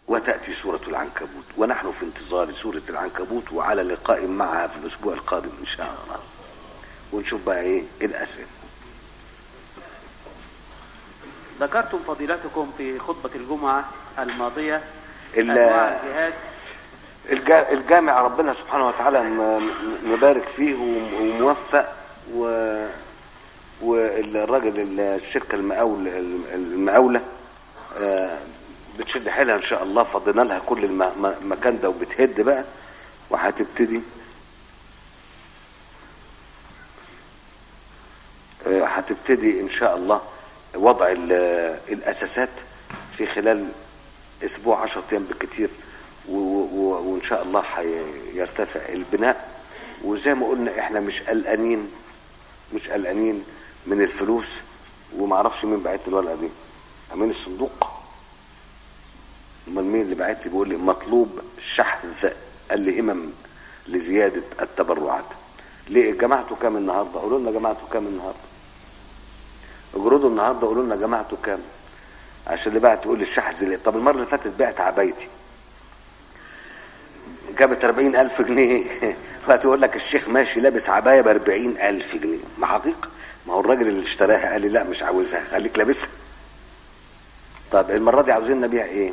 وتأتي سورة العنكبوت ونحن في انتظار سورة العنكبوت وعلى لقاء معها في الأسبوع القادم إن شاء الله ونشوف بقى إيه الأسئلة ذكرتم فضيلتكم في خطبة الجمعة الماضية ال- أنواع الجهاد الجا- الجامع ربنا سبحانه وتعالى م- م- مبارك فيه وم- وموفق و والراجل الشركة المقاول المقاولة آه، بتشد حيلها ان شاء الله فضينا لها كل الم- م- المكان ده وبتهد بقى وهتبتدي آه، هتبتدي ان شاء الله وضع ال- الاساسات في خلال اسبوع عشرة ايام بالكتير و- و- وان شاء الله هيرتفع البناء وزي ما قلنا احنا مش قلقانين مش قلقانين من الفلوس ومعرفش مين بعت لي الورقه دي امين الصندوق امال مين اللي بعت لي بيقول لي مطلوب شحذ الهمم لزياده التبرعات ليه جماعته كام النهارده قولوا لنا جماعته كام النهارده اجردوا النهارده قولوا لنا جماعته كام عشان اللي بعت يقول لي الشحذ ليه طب المره اللي فاتت بعت عبايتي جابت 40000 جنيه فتقول لك الشيخ ماشي لابس عبايه ب 40000 جنيه ما حقيقه ما هو الراجل اللي اشتراها قال لي لا مش عاوزها خليك لابسها طب المره دي عاوزين نبيع ايه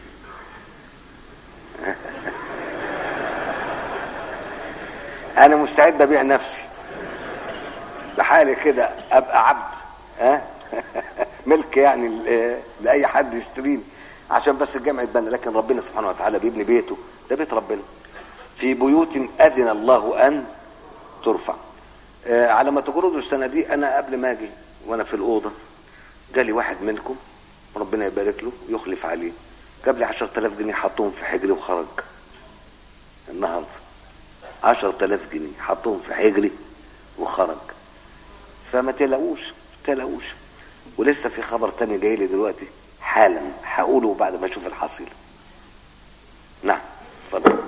انا مستعد ابيع نفسي لحالي كده ابقى عبد ها ملك يعني ل- لاي حد يشتريني عشان بس الجامع يتبنى لكن ربنا سبحانه وتعالى بيبني بيته ده بيت ربنا في بيوت اذن الله ان ترفع آه، على ما تجردوا السنه دي انا قبل ما اجي وانا في الاوضه جالي واحد منكم ربنا يبارك له ويخلف عليه جاب لي 10000 جنيه حطهم في حجري وخرج النهارده 10000 جنيه حطهم في حجري وخرج فما تقلقوش ما تقلقوش ولسه في خبر تاني جاي لي دلوقتي حالا هقوله بعد ما اشوف الحصيله نعم اتفضل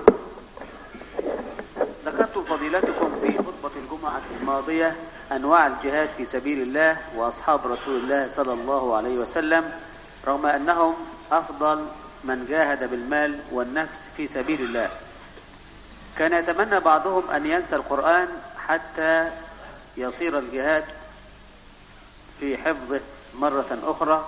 ذكرتم فضيلتكم في خطبة الجمعة الماضية أنواع الجهاد في سبيل الله وأصحاب رسول الله صلى الله عليه وسلم رغم أنهم أفضل من جاهد بالمال والنفس في سبيل الله كان يتمنى بعضهم أن ينسى القرآن حتى يصير الجهاد في حفظه مرة أخرى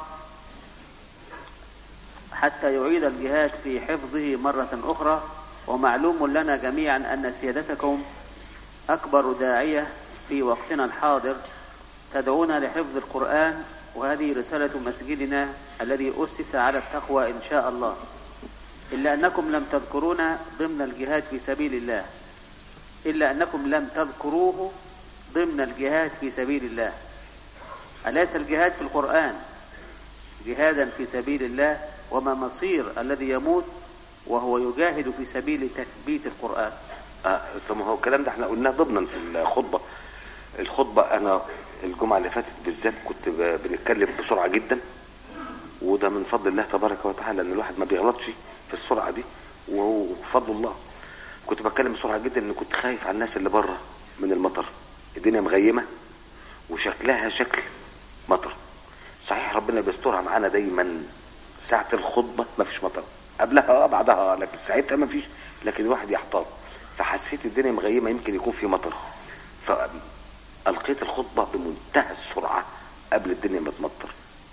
حتى يعيد الجهاد في حفظه مرة أخرى ومعلوم لنا جميعا أن سيادتكم أكبر داعية في وقتنا الحاضر تدعونا لحفظ القرآن وهذه رسالة مسجدنا الذي أسس على التقوى إن شاء الله إلا أنكم لم تذكرونا ضمن الجهاد في سبيل الله إلا أنكم لم تذكروه ضمن الجهاد في سبيل الله أليس الجهاد في القرآن جهادا في سبيل الله وما مصير الذي يموت وهو يجاهد في سبيل تثبيت القرآن آه طب ما هو الكلام ده احنا قلناه ضمنا في الخطبه الخطبه انا الجمعه اللي فاتت بالذات كنت ب- بنتكلم بسرعه جدا وده من فضل الله تبارك وتعالى ان الواحد ما بيغلطش في السرعه دي وهو فضل الله كنت بتكلم بسرعه جدا ان كنت خايف على الناس اللي بره من المطر الدنيا مغيمه وشكلها شكل مطر صحيح ربنا بيسترها معانا دايما ساعة الخطبة ما فيش مطر قبلها اه بعدها اه لكن ساعتها ما فيش لكن الواحد يحتاط فحسيت الدنيا مغيمة يمكن يكون في مطر فألقيت الخطبة بمنتهى السرعة قبل الدنيا ما تمطر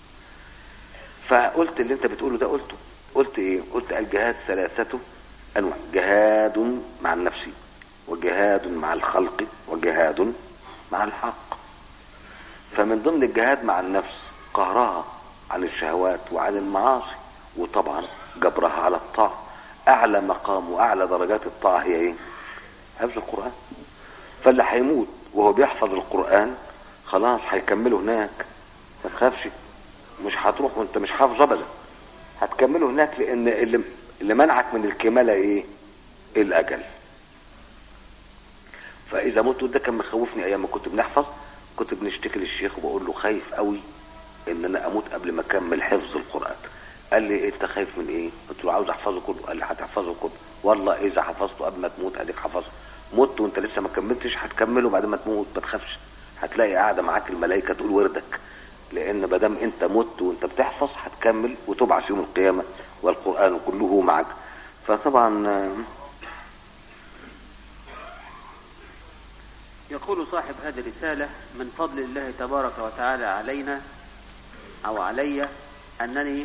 فقلت اللي انت بتقوله ده قلته قلت ايه قلت الجهاد ثلاثة انواع جهاد مع النفس وجهاد مع الخلق وجهاد مع الحق فمن ضمن الجهاد مع النفس قهرها عن الشهوات وعن المعاصي وطبعا جبرها على الطاعة أعلى مقام وأعلى درجات الطاعة هي إيه؟ حفظ القرآن فاللي هيموت وهو بيحفظ القرآن خلاص هيكمله هناك ما تخافش مش هتروح وانت مش حافظ ابدا هتكمله هناك لان اللي, اللي منعك من الكماله ايه الاجل فاذا مت ده كان مخوفني ايام ما كنت بنحفظ كنت بنشتكي للشيخ وبقول له خايف قوي ان انا اموت قبل ما اكمل حفظ القران قال لي انت خايف من ايه قلت له عاوز احفظه كله قال لي هتحفظه كله والله اذا حفظته قبل ما تموت اديك حفظه مت وانت لسه ما كملتش هتكمله بعد ما تموت ما تخافش هتلاقي قاعده معاك الملائكه تقول وردك لان ما دام انت مت وانت بتحفظ هتكمل وتبعث يوم القيامه والقرآن كله معك فطبعا آه، يقول صاحب هذه الرسالة من فضل الله تبارك وتعالى علينا أو علي أنني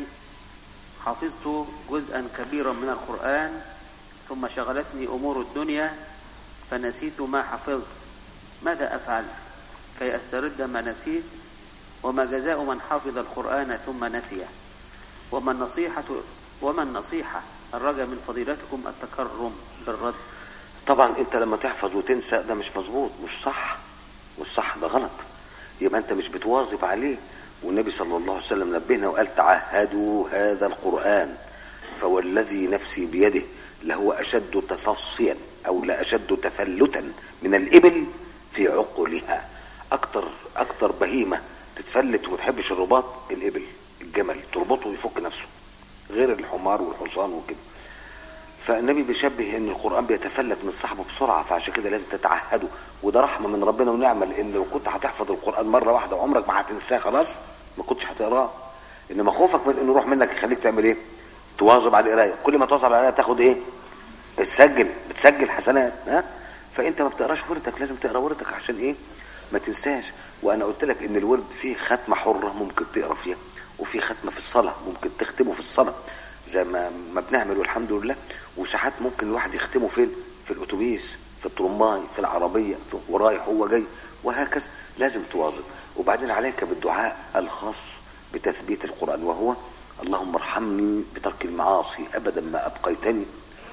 حفظت جزءا كبيرا من القرآن ثم شغلتني أمور الدنيا فنسيت ما حفظت ماذا أفعل كي أسترد ما نسيت وما جزاء من حفظ القرآن ثم نسيه وما النصيحة وما النصيحة الرجاء من فضيلتكم التكرم بالرد طبعا انت لما تحفظ وتنسى ده مش مظبوط مش صح مش صح ده غلط يبقى انت مش بتواظب عليه والنبي صلى الله عليه وسلم نبهنا وقال تعهدوا هذا القرآن فوالذي نفسي بيده لهو أشد تفصيا أو لأشد تفلتا من الإبل في عقلها أكتر أكتر بهيمة تتفلت وما تحبش الرباط الإبل الجمل تربطه ويفك نفسه غير الحمار والحصان وكده فالنبي بيشبه ان القران بيتفلت من صاحبه بسرعه فعشان كده لازم تتعهده وده رحمه من ربنا ونعمه لان لو كنت هتحفظ القران مره واحده وعمرك ما هتنساه خلاص ما كنتش هتقراه انما خوفك من انه يروح منك يخليك تعمل ايه؟ تواظب على القرايه كل ما تواظب على القرايه تاخد ايه؟ بتسجل بتسجل حسنات ها فانت ما بتقراش وردك لازم تقرا وردك عشان ايه؟ ما تنساش وانا قلت لك ان الورد فيه ختمه حره ممكن تقرا فيها وفي ختمه في الصلاه ممكن تختمه في الصلاه زي ما ما بنعمل والحمد لله وساعات ممكن الواحد يختمه فين في الاتوبيس في الترماي في العربيه في ورايح هو جاي وهكذا لازم تواظب وبعدين عليك بالدعاء الخاص بتثبيت القران وهو اللهم ارحمني بترك المعاصي ابدا ما ابقيتني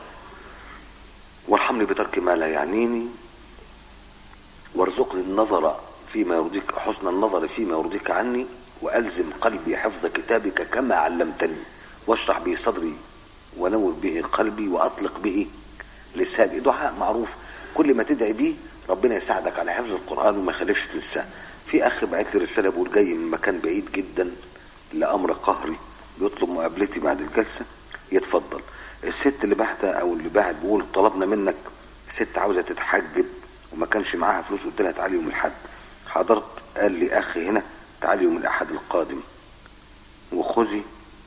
وارحمني بترك ما لا يعنيني وارزقني النظر فيما يرضيك حسن النظر فيما يرضيك عني والزم قلبي حفظ كتابك كما علمتني واشرح به صدري ونور به قلبي واطلق به لساني دعاء معروف كل ما تدعي بيه ربنا يساعدك على حفظ القران وما يخليكش تنساه في اخ بعت لي رساله بيقول جاي من مكان بعيد جدا لامر قهري بيطلب مقابلتي بعد الجلسه يتفضل الست اللي بعتها او اللي بعت بيقول طلبنا منك ست عاوزه تتحجب وما كانش معاها فلوس قلت لها تعالي يوم الاحد حضرت قال لي اخي هنا تعالي يوم الاحد القادم وخذي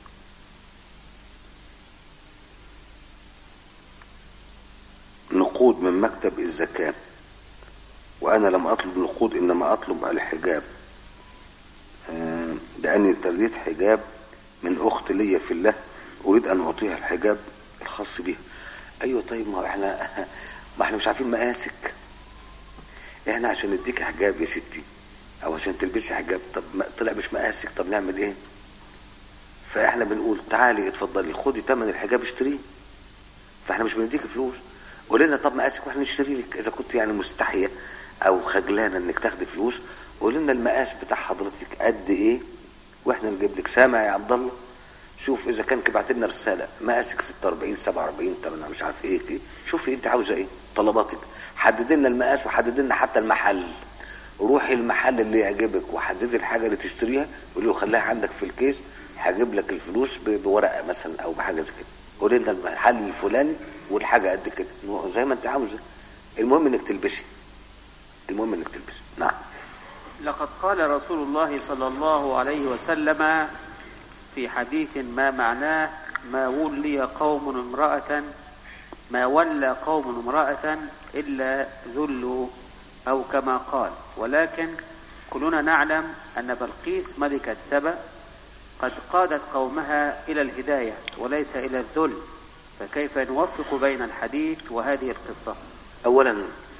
نقود من مكتب الزكاة وأنا لم أطلب نقود إنما أطلب الحجاب آه، لأني ارتديت حجاب من أخت لي في الله أريد أن أعطيها الحجاب الخاص بها أيوة طيب ما إحنا ما إحنا مش عارفين مقاسك إحنا عشان نديك حجاب يا ستي أو عشان تلبسي حجاب طب ما طلع مش مقاسك طب نعمل إيه؟ فإحنا بنقول تعالي اتفضلي خدي تمن الحجاب اشتريه فإحنا مش بنديك فلوس قولي لنا طب مقاسك واحنا نشتري لك اذا كنت يعني مستحيه او خجلانه انك تاخدي فلوس قولي لنا المقاس بتاع حضرتك قد ايه واحنا نجيب لك سامع يا عبد الله شوف اذا كان كبعت لنا رساله مقاسك 46 47 طب انا مش عارف ايه كده شوفي انت عاوزه ايه طلباتك حدد لنا المقاس وحدد لنا حتى المحل روحي المحل اللي يعجبك وحددي الحاجه اللي تشتريها قولي له خليها عندك في الكيس هجيب لك الفلوس ب- بورقه مثلا او بحاجه زي كده قولي لنا المحل الفلاني والحاجه قد كده زي ما انت عاوزه المهم انك تلبسي المهم انك تلبسي نعم لقد قال رسول الله صلى الله عليه وسلم في حديث ما معناه ما ولي قوم امرأة ما ولى قوم امرأة إلا ذلوا أو كما قال ولكن كلنا نعلم أن بلقيس ملكة سبأ قد قادت قومها إلى الهداية وليس إلى الذل فكيف نوفق بين الحديث وهذه القصة اولا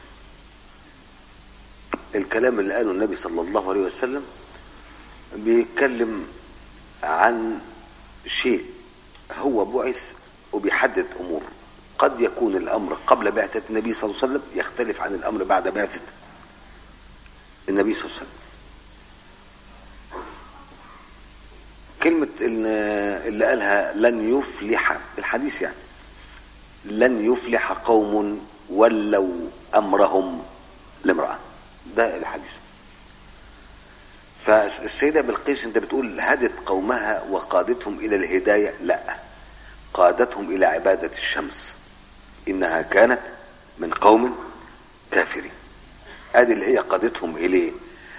الكلام اللي قاله النبي صلى الله عليه وسلم بيتكلم عن شيء هو بعث وبيحدد امور قد يكون الامر قبل بعثه النبي صلى الله عليه وسلم يختلف عن الامر بعد بعثه النبي صلى الله عليه وسلم كلمة ال- اللي قالها لن يفلح الحديث يعني لن يفلح قوم ولوا أمرهم لامرأة ده الحديث فالسيدة بلقيس انت بتقول هدت قومها وقادتهم إلى الهداية لا قادتهم إلى عبادة الشمس إنها كانت من قوم كافرين ادي اللي هي قادتهم اليه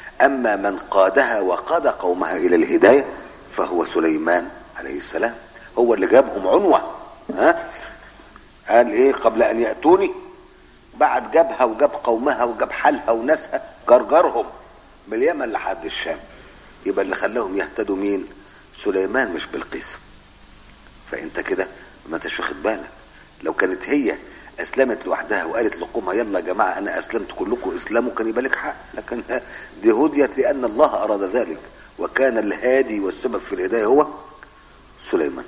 اما من قادها وقاد قومها الى الهدايه فهو سليمان عليه السلام هو اللي جابهم عنوة ها قال ايه قبل ان يأتوني بعد جابها وجاب قومها وجاب حالها وناسها جرجرهم من اليمن لحد الشام يبقى اللي خلاهم يهتدوا مين سليمان مش بلقيس فانت كده ما انتش واخد بالك لو كانت هي اسلمت لوحدها وقالت لقومها يلا يا جماعه انا اسلمت كلكم اسلموا كان يبقى لك حق لكن دي هديت لان الله اراد ذلك وكان الهادي والسبب في الهدايه هو سليمان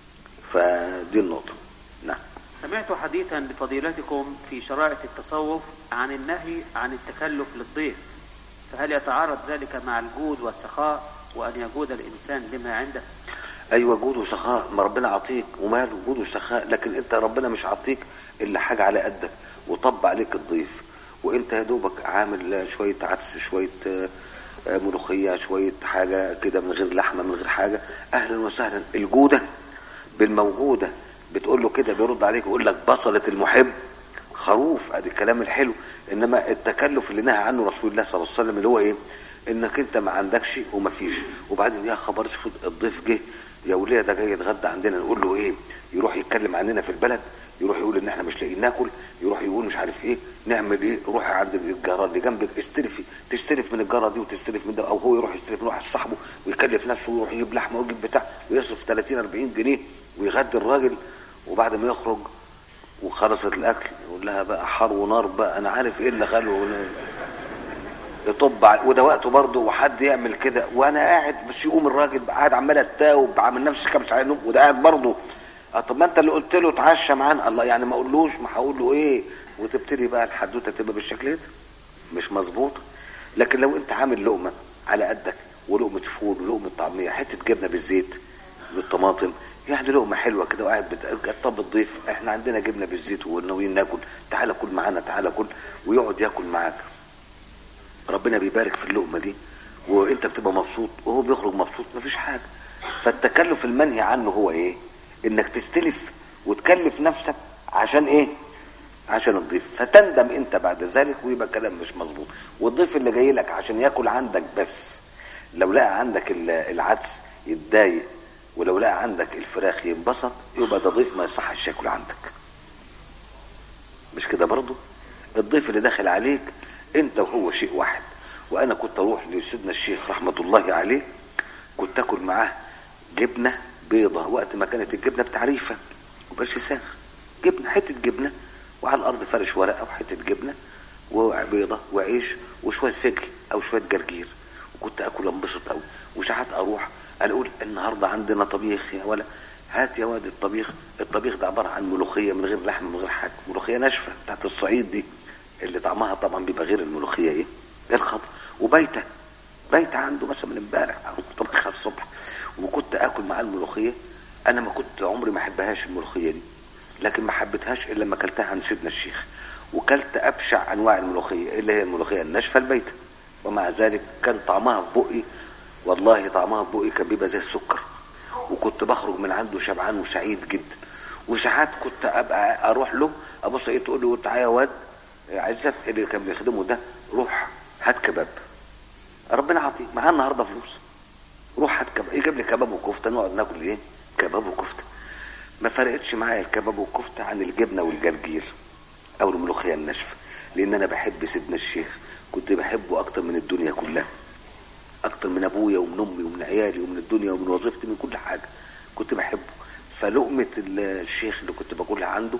فدي النقطه نعم سمعت حديثا لفضيلتكم في شرائط التصوف عن النهي عن التكلف للضيف فهل يتعارض ذلك مع الجود والسخاء وأن يجود الإنسان بما عنده ايوه جود وسخاء ما ربنا عطيك وماله جود وسخاء لكن انت ربنا مش عطيك الا حاجه على قدك وطب عليك الضيف وانت يا دوبك عامل شويه عدس شويه آه، آه، ملوخيه شويه حاجه كده من غير لحمه من غير حاجه اهلا وسهلا الجوده بالموجوده بتقول له كده بيرد عليك ويقول لك بصله المحب خروف ادي الكلام الحلو انما التكلف اللي نهى عنه رسول الله صلى الله عليه وسلم اللي هو ايه انك انت ما عندكش وما فيش وبعدين يا خبر اسود الضيف جه يا وليه ده جاي يتغدى عندنا نقول له ايه يروح يتكلم عننا في البلد يروح يقول ان احنا مش لاقيين ناكل يروح يقول مش عارف ايه نعمل ايه روح عند الجاره اللي جنبك استلفي تستلف من الجاره دي وتستلف من ده او هو يروح يستلف من واحد صاحبه ويكلف نفسه ويروح يجيب لحمه ويجيب بتاع ويصرف 30 40 جنيه ويغدي الراجل وبعد ما يخرج وخلصت الاكل يقول لها بقى حر ونار بقى انا عارف ايه اللي خلوه يطب على- وده وقته برضه وحد يعمل كده وانا قاعد بس يقوم الراجل بقى قاعد عمال اتاوب عامل نفسي كبس على النوم وده قاعد برضه آه، طب ما انت اللي قلت له اتعشى معانا الله يعني ما اقولوش ما هقول له ايه وتبتدي بقى الحدوته تبقى بالشكل ده مش مظبوط لكن لو انت عامل لقمه على قدك ولقمه فول ولقمه طعميه حته جبنه بالزيت بالطماطم يعني لقمه حلوه كده وقاعد بت... طب الضيف احنا عندنا جبنه بالزيت وناويين ناكل تعالى كل معانا تعالى كل ويقعد ياكل معاك ربنا بيبارك في اللقمه دي وانت بتبقى مبسوط وهو بيخرج مبسوط مفيش حاجه فالتكلف المنهي عنه هو ايه انك تستلف وتكلف نفسك عشان ايه عشان الضيف فتندم انت بعد ذلك ويبقى كلام مش مظبوط والضيف اللي جاي لك عشان ياكل عندك بس لو لقى عندك ال- العدس يتضايق ولو لقى عندك الفراخ ينبسط يبقى ده ضيف ما يصحش ياكل عندك مش كده برضو الضيف اللي داخل عليك انت وهو شيء واحد وانا كنت اروح لسيدنا الشيخ رحمه الله عليه كنت اكل معاه جبنه بيضه وقت ما كانت الجبنه بتعريفه وبرش ساخ جبنه حته جبنه وعلى الارض فرش ورقه وحته جبنه وبيضه وعيش وشويه فجل او شويه جرجير وكنت اكل انبسط قوي وساعات اروح اقول النهارده عندنا طبيخ يا ولا هات يا واد الطبيخ الطبيخ ده عباره عن ملوخيه من غير لحم من غير حاجه ملوخيه ناشفه بتاعت الصعيد دي اللي طعمها طبعا بيبقى غير الملوخيه ايه الخضر وبايته بايته عنده مثلا من امبارح او طبخها الصبح وكنت اكل معاه الملوخيه انا ما كنت عمري ما احبهاش الملوخيه دي لكن ما حبيتهاش الا لما اكلتها عند سيدنا الشيخ وكلت ابشع انواع الملوخيه اللي هي الملوخيه الناشفه البايته ومع ذلك كان طعمها في بقي والله طعمها في بقي كان بيبقى زي السكر وكنت بخرج من عنده شبعان وسعيد جدا وساعات كنت ابقى اروح له ابص ايه تقول له تعالى يا واد عزت اللي كان بيخدمه ده روح هات كباب ربنا عطيك معاه النهارده فلوس روح هات كباب يجيب لي كباب وكفته نقعد ناكل ايه كباب وكفته ما فرقتش معايا الكباب والكفته عن الجبنه والجرجير او الملوخيه الناشفه لان انا بحب سيدنا الشيخ كنت بحبه اكتر من الدنيا كلها اكتر من ابويا ومن امي ومن عيالي ومن الدنيا ومن وظيفتي من كل حاجه كنت بحبه فلقمه الشيخ اللي كنت باكلها عنده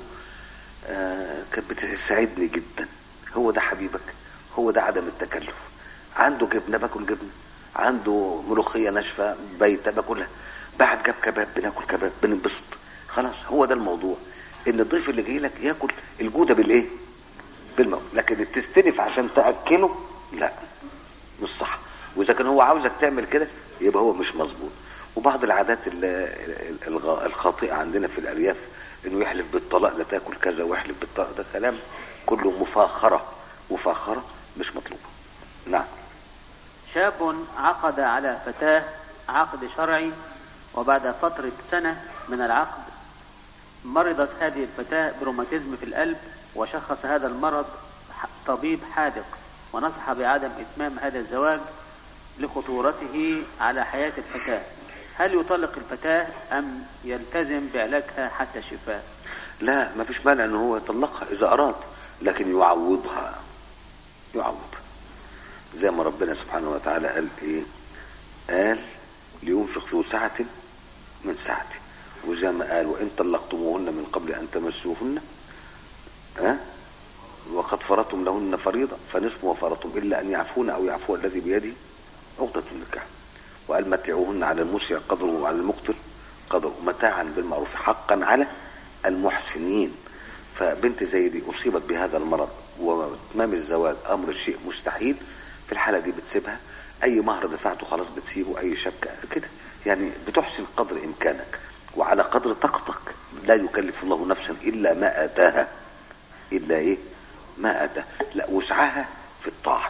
آه كانت بتسعدني جدا هو ده حبيبك هو ده عدم التكلف عنده جبنه باكل جبنه عنده ملوخيه ناشفه بايته باكلها بعد جاب كباب بناكل كباب بننبسط خلاص هو ده الموضوع ان الضيف اللي جاي لك ياكل الجوده بالايه بالموت لكن تستلف عشان تاكله لا مش صح واذا كان هو عاوزك تعمل كده يبقى هو مش مظبوط وبعض العادات ال- ال- الغ- الخاطئه عندنا في الارياف انه يحلف بالطلاق لا تاكل كذا ويحلف بالطلاق ده كلام كله مفاخره مفاخره مش مطلوبه نعم شاب عقد على فتاة عقد شرعي وبعد فترة سنة من العقد مرضت هذه الفتاة بروماتيزم في القلب وشخص هذا المرض ح- طبيب حاذق ونصح بعدم إتمام هذا الزواج لخطورته على حياة الفتاة هل يطلق الفتاة أم يلتزم بعلاجها حتى الشفاء لا ما فيش مانع ان هو يطلقها اذا اراد لكن يعوضها يعوضها زي ما ربنا سبحانه وتعالى قال ايه قال لينفق ذو سعة من سعته وزي ما قال وان طلقتموهن من قبل ان تمسوهن ها وقد فرضتم لهن فريضة فنصف ما فرضتم إلا أن يعفون أو يعفو الذي بيده عقدة النكاح وقال متعوهن على المسرع قدره وعلى المقتر قدره متاعا بالمعروف حقا على المحسنين فبنت زي دي أصيبت بهذا المرض وإتمام الزواج أمر شيء مستحيل في الحالة دي بتسيبها أي مهر دفعته خلاص بتسيبه أي شبكة كده يعني بتحسن قدر إمكانك وعلى قدر طاقتك لا يكلف الله نفسا إلا ما آتاها إلا إيه ما أتى لا وسعها في الطاعة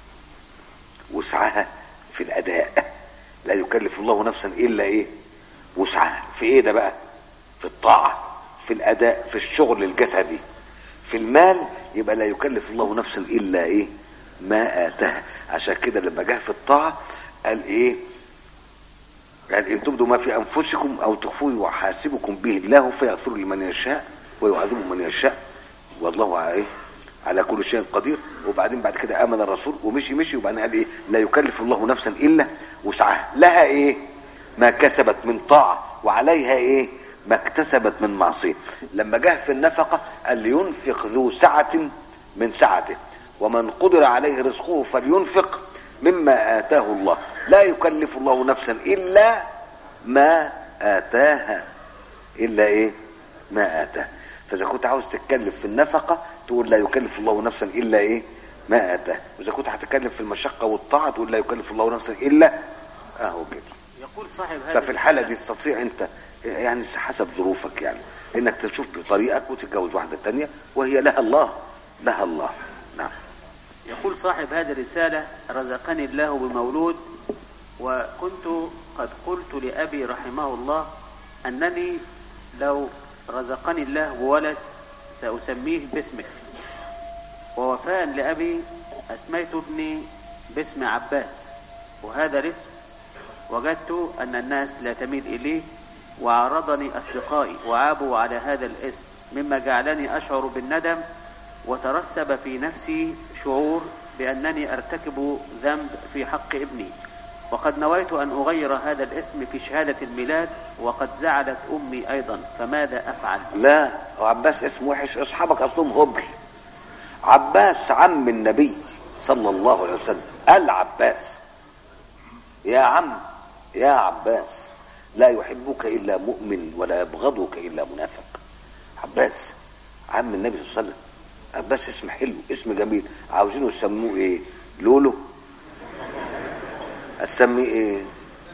وسعها في الأداء لا يكلف الله نفسا إلا إيه وسعها في إيه ده بقى في الطاعة في الأداء في الشغل الجسدي في المال يبقى لا يكلف الله نفسا إلا إيه ما آتاها عشان كده لما جه في الطاعة قال إيه قال إن تبدوا ما في أنفسكم أو تخفوه يحاسبكم به الله فيغفر لمن يشاء ويعذب من يشاء والله على إيه على كل شيء قدير وبعدين بعد كده امن الرسول ومشي مشي وبعدين قال ايه لا يكلف الله نفسا الا وسعها لها ايه ما كسبت من طاعه وعليها ايه ما اكتسبت من معصيه لما جه في النفقه قال لينفق ذو سعه من سعته ومن قدر عليه رزقه فلينفق مما اتاه الله لا يكلف الله نفسا الا ما اتاها الا ايه ما اتاه فاذا كنت عاوز تتكلف في النفقه تقول لا يكلف الله نفسا الا ايه ما اتاه واذا كنت هتتكلم في المشقه والطاعه تقول لا يكلف الله نفسا الا اهو كده يقول صاحب هذا ففي الحاله دي تستطيع انت يعني حسب ظروفك يعني انك تشوف بطريقك وتتجوز واحده تانية وهي لها الله لها الله نعم يقول صاحب هذه الرسالة رزقني الله بمولود وكنت قد قلت لأبي رحمه الله أنني لو رزقني الله بولد سأسميه باسمك ووفاء لأبي أسميت ابني باسم عباس وهذا الاسم وجدت أن الناس لا تميل إليه وعارضني أصدقائي وعابوا على هذا الاسم مما جعلني أشعر بالندم وترسب في نفسي شعور بأنني أرتكب ذنب في حق ابني وقد نويت أن أغير هذا الاسم في شهادة الميلاد وقد زعلت أمي أيضا فماذا أفعل لا هو عباس اسم وحش اصحابك اصلهم هبل عباس عم النبي صلى الله عليه وسلم العباس يا عم يا عباس لا يحبك الا مؤمن ولا يبغضك الا منافق عباس عم النبي صلى الله عليه وسلم عباس اسم حلو اسم جميل عاوزينه يسموه ايه لولو هتسميه ايه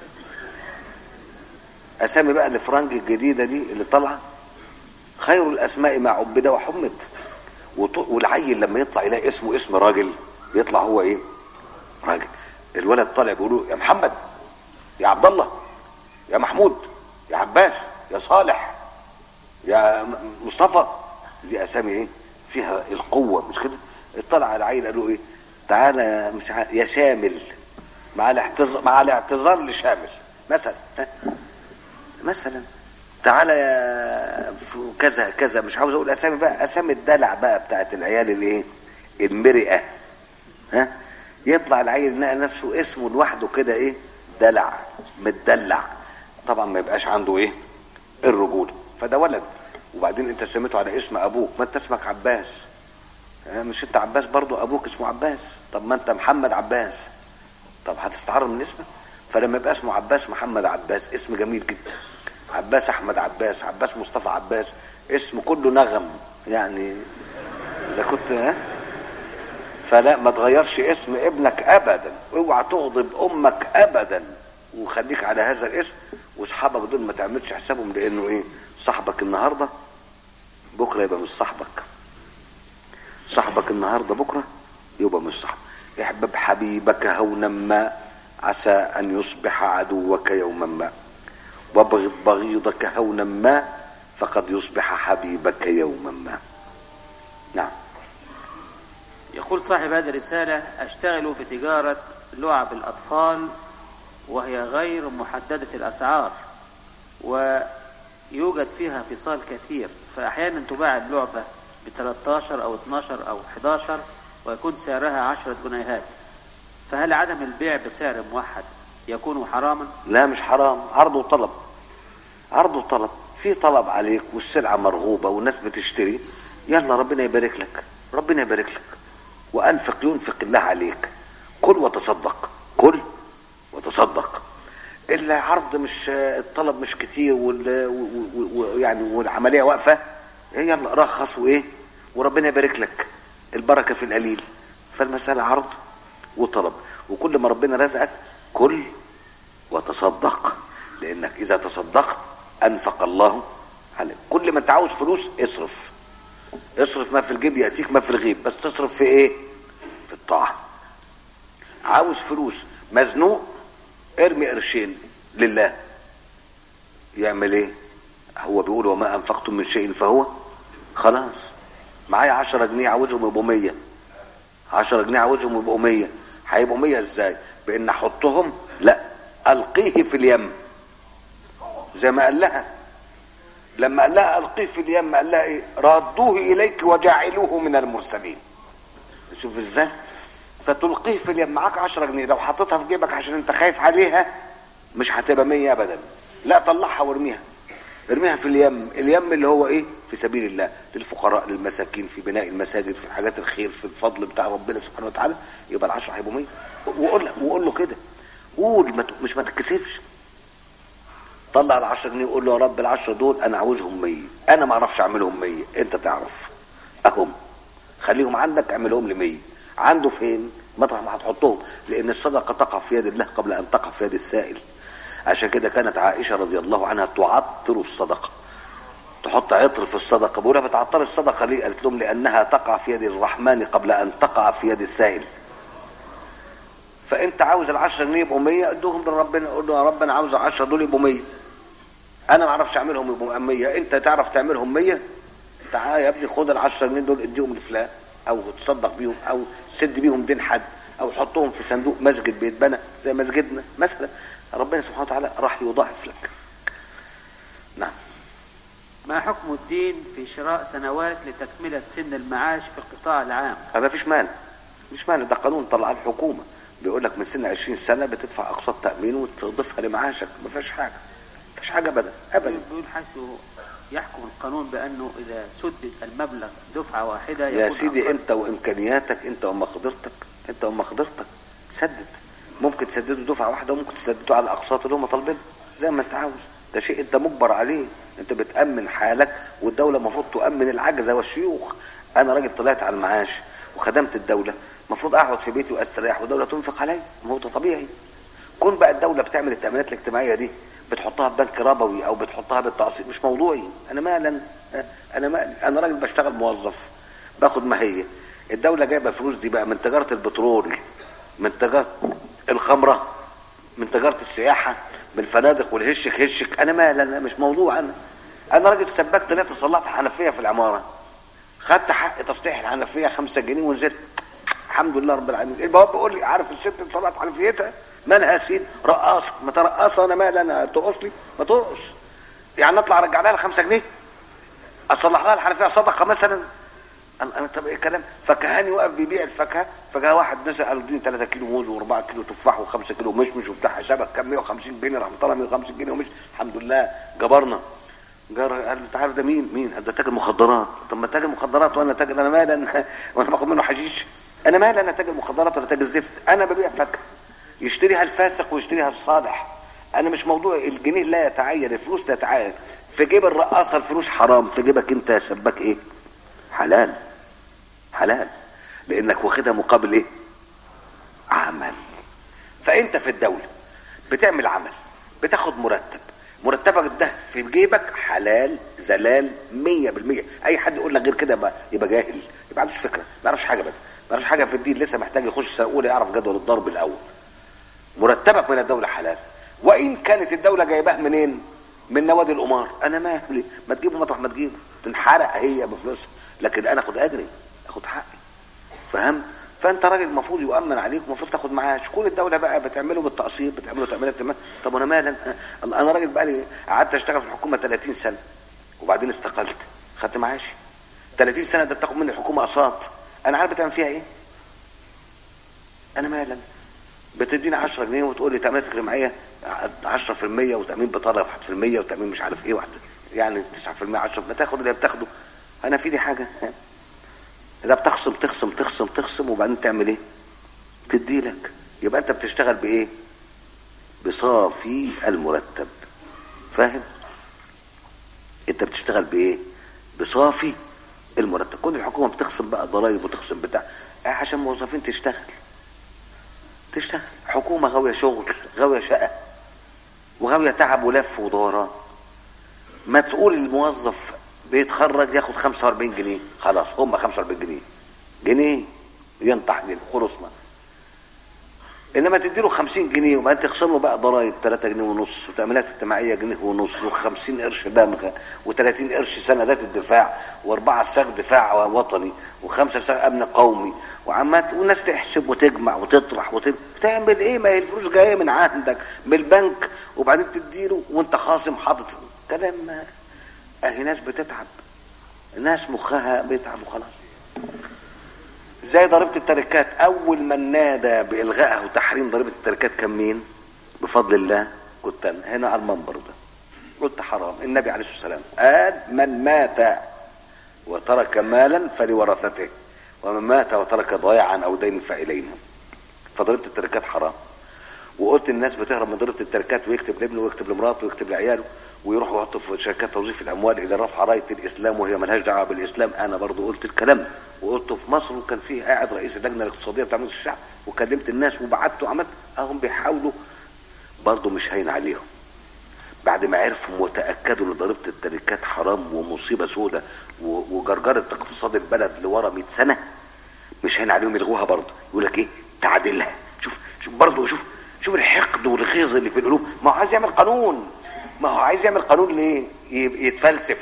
اسامي بقى الفرنج الجديده دي اللي طالعه خير الاسماء ما عبد وحمد وط- والعيل لما يطلع يلاقي اسمه اسم راجل يطلع هو ايه راجل الولد طالع بيقول له يا محمد يا عبد الله يا محمود يا عباس يا صالح يا م- مصطفى دي اسامي ايه فيها القوه مش كده اطلع العيل قال له ايه تعالى يا مش عارف يا شامل مع الاعتذار مع الاعتذار لشامل مثلا ها؟ مثلا تعالى يا ف- كذا كذا مش عاوز اقول اسامي بقى اسامي الدلع بقى بتاعت العيال الايه المرئه ها يطلع العيل يلاقي نفسه اسمه لوحده كده ايه دلع متدلع طبعا ما يبقاش عنده ايه الرجوله فده ولد وبعدين انت سميته على اسم ابوك ما انت اسمك عباس ها، مش انت عباس برضو ابوك اسمه عباس طب ما انت محمد عباس طب هتستعار من اسمه فلما يبقى اسمه عباس محمد عباس اسم جميل جدا عباس احمد عباس عباس مصطفى عباس اسم كله نغم يعني اذا كنت ها فلا ما تغيرش اسم ابنك ابدا اوعى تغضب امك ابدا وخليك على هذا الاسم واصحابك دول ما تعملش حسابهم لانه ايه صاحبك النهارده بكره يبقى مش صاحبك صاحبك النهارده بكره يبقى مش صاحبك احبب حبيبك هونا ما عسى ان يصبح عدوك يوما ما وابغض بغيضك هونا ما فقد يصبح حبيبك يوما ما نعم يقول صاحب هذه الرسالة أشتغل في تجارة لعب الأطفال وهي غير محددة الأسعار ويوجد فيها فصال كثير فأحيانا تباع اللعبة ب 13 أو 12 أو 11 ويكون سعرها 10 جنيهات فهل عدم البيع بسعر موحد يكون حراما؟ لا مش حرام عرض وطلب عرض وطلب في طلب عليك والسلعة مرغوبة والناس بتشتري يلا ربنا يبارك لك ربنا يبارك لك وأنفق ينفق الله عليك كل وتصدق كل وتصدق العرض مش الطلب مش كتير وال و- و- و- يعني والعملية واقفة إيه يلا رخص وإيه وربنا يبارك لك البركة في القليل فالمسألة عرض وطلب وكل ما ربنا رزقك كل وتصدق لانك اذا تصدقت انفق الله عليك كل ما انت عاوز فلوس اصرف اصرف ما في الجيب ياتيك ما في الغيب بس تصرف في ايه في الطاعه عاوز فلوس مزنوق ارمي قرشين لله يعمل ايه هو بيقول وما انفقتم من شيء فهو خلاص معايا عشرة جنيه عاوزهم يبقوا مية عشرة جنيه عاوزهم يبقوا مية هيبقوا مية ازاي بان احطهم لا القيه في اليم زي ما قال لها لما قال لها القيه في اليم قال لها ايه ردوه اليك وجعلوه من المرسلين شوف ازاي فتلقيه في اليم معاك 10 جنيه لو حطيتها في جيبك عشان انت خايف عليها مش هتبقى 100 ابدا لا طلعها وارميها ارميها في اليم اليم اللي هو ايه في سبيل الله للفقراء للمساكين في بناء المساجد في حاجات الخير في الفضل بتاع ربنا سبحانه وتعالى يبقى العشرة هيبقوا 100 وقول وقول له كده قول ما ت- مش ما تتكسفش طلع العشرة جنيه وقول له يا رب العشرة دول انا عاوزهم 100 انا ما اعرفش اعملهم 100 انت تعرف اهم خليهم عندك اعملهم ل 100 عنده فين مطرح ما هتحطهم لان الصدقه تقع في يد الله قبل ان تقع في يد السائل عشان كده كانت عائشه رضي الله عنها تعطر الصدقه تحط عطر في الصدقه بقولها بتعطر الصدقه ليه قالت لهم لانها تقع في يد الرحمن قبل ان تقع في يد السائل فانت عاوز العشرة جنيه يبقوا 100 ادوهم لربنا قول له يا رب انا عاوز العشرة دول يبقوا 100 انا ما اعرفش اعملهم يبقوا 100 انت تعرف تعملهم 100 تعال يا ابني خد العشرة جنيه دول اديهم لفلان او تصدق بيهم او سد بيهم دين حد او حطهم في صندوق مسجد بيتبنى زي مسجدنا مثلا ربنا سبحانه وتعالى راح يضاعف لك نعم ما حكم الدين في شراء سنوات لتكملة سن المعاش في القطاع العام ما فيش مانع مفيش مانع ده قانون طلع الحكومه بيقول لك من سن 20 سنه بتدفع اقساط تامين وتضيفها لمعاشك ما فيش حاجه ما فيش حاجه ابدا ابدا بيقول حيث يحكم القانون بأنه إذا سدد المبلغ دفعة واحدة يا يكون سيدي أفضل. انت وامكانياتك انت ومقدرتك انت ومقدرتك سدد ممكن تسدده دفعه واحده وممكن تسدده على الاقساط اللي هم طالبينها زي ما انت عاوز ده شيء انت مجبر عليه انت بتامن حالك والدوله المفروض تؤمن العجزه والشيوخ انا راجل طلعت على المعاش وخدمت الدوله المفروض اقعد في بيتي واستريح والدوله تنفق عليا ما هو ده طبيعي كون بقى الدوله بتعمل التامينات الاجتماعيه دي بتحطها في بنك ربوي او بتحطها بالتقسيط مش موضوعي انا مالا انا مالي انا راجل بشتغل موظف باخد ما هي الدوله جايبه الفلوس دي بقى من تجاره البترول من تجاره الخمره من تجاره السياحه من الفنادق والهشك هشك انا مالا انا مش موضوع انا انا راجل سباك طلعت صلحت حنفيه في العماره خدت حق تصليح الحنفيه 5 جنيه ونزلت الحمد لله رب العالمين البواب بيقول لي عارف الست اللي طلعت حنفيتها مالها يا سيدي رقاصه ما ترقص انا مال انا ترقص لي ما ترقص يعني اطلع ارجع لها 5 جنيه اصلح لها الحنفيه صدقه مثلا قال انا طب ايه الكلام فكهاني واقف بيبيع الفاكهه فجاء واحد نزل قال له اديني 3 كيلو موز و4 كيلو تفاح و5 كيلو مشمش وبتاع حسابك كام 150 جنيه راح مطلع 150 جنيه ومش الحمد لله جبرنا جار قال له انت عارف ده مين؟ مين؟ قال ده تاجر مخدرات طب ما تاجر مخدرات وانا تاجر انا مالي انا وانا باخد منه حشيش انا مالي انا تاجر مخدرات ولا تاجر زفت انا ببيع فاكهه يشتريها الفاسق ويشتريها الصالح انا مش موضوع الجنيه لا يتعين الفلوس تتعين في جيب الرقاصه الفلوس حرام في جيبك انت يا شباك ايه؟ حلال حلال لانك واخدها مقابل ايه؟ عمل فانت في الدوله بتعمل عمل بتاخد مرتب مرتبك ده في جيبك حلال زلال مية بالمية اي حد يقول لك غير كده يبقى يبقى جاهل يبقى عندوش فكره ما يعرفش حاجه بقى ما يعرفش حاجه في الدين لسه محتاج يخش سنه اولى يعرف جدول الضرب الاول مرتبك من الدوله حلال وان كانت الدوله جايباه منين من نوادي القمار انا مالي ما تجيبه مطرح ما تجيبه تنحرق هي بفلوسها لكن انا اخد اجري اخد حقي فهم فانت راجل المفروض يؤمن عليك المفروض تاخد معاش كل الدوله بقى بتعمله بالتقسيط بتعمله تعملها تمام طب وانا مالي أنا- انا راجل بقى لي قعدت اشتغل في الحكومه 30 سنه وبعدين استقلت خدت معاشي 30 سنه ده بتاخد مني الحكومه اقساط انا عارف بتعمل فيها ايه انا مالي أنا. بتديني 10 جنيه وتقول لي تامينات اجتماعيه 10% وتامين بطاله 1% وتامين مش عارف ايه واحد يعني 9% 10 ما تاخد اللي بتاخده انا في دي حاجه ده بتخصم تخصم تخصم تخصم وبعدين تعمل ايه تدي لك يبقى انت بتشتغل بايه بصافي المرتب فاهم انت بتشتغل بايه بصافي المرتب كل الحكومه بتخصم بقى ضرائب وتخصم بتاع آه عشان موظفين تشتغل تشتغل حكومه غاويه شغل غاويه شقه وغاويه تعب ولف ودوران ما تقول الموظف بيتخرج ياخد 45 جنيه خلاص هم 45 جنيه جنيه ينطح جنيه خلصنا انما تديله 50 جنيه وبعدين تخصم له بقى ضرايب 3 جنيه ونص وتامينات اجتماعيه جنيه ونص و50 قرش دمغه و30 قرش سندات الدفاع واربعه ساق دفاع وطني وخمسه ساق امن قومي وعمات والناس تحسب وتجمع وتطرح وتعمل ايه ما هي الفلوس جايه من عندك من البنك وبعدين تديله وانت خاصم حاطط كلام ما- اهي ناس بتتعب ناس مخها بيتعب وخلاص زي ضريبة التركات أول من نادى بإلغائها وتحريم ضريبة التركات كان مين؟ بفضل الله كنت أنا هنا على المنبر ده قلت حرام النبي عليه الصلاة والسلام قال من مات وترك مالا فلورثته ومن مات وترك ضياعا أو دين فإلينا فضريبة التركات حرام وقلت الناس بتهرب من ضريبة التركات ويكتب لابنه ويكتب لمراته ويكتب لعياله ويروح يحطوا في شركات توظيف الاموال الى رفع رايه الاسلام وهي ملهاش دعوه بالاسلام انا برضو قلت الكلام ده وقلته في مصر وكان فيه قاعد رئيس اللجنه الاقتصاديه بتاع مجلس الشعب وكلمت الناس وبعت وعملت اهم بيحاولوا برضو مش هين عليهم بعد ما عرفوا وتاكدوا ان ضريبه التركات حرام ومصيبه سودة و- وجرجره اقتصاد البلد لورا 100 سنه مش هين عليهم يلغوها برضه يقول لك ايه تعديلها شوف شوف برضه شوف شوف الحقد والغيظ اللي في القلوب ما هو عايز يعمل قانون ما هو عايز يعمل قانون ليه ي- يتفلسف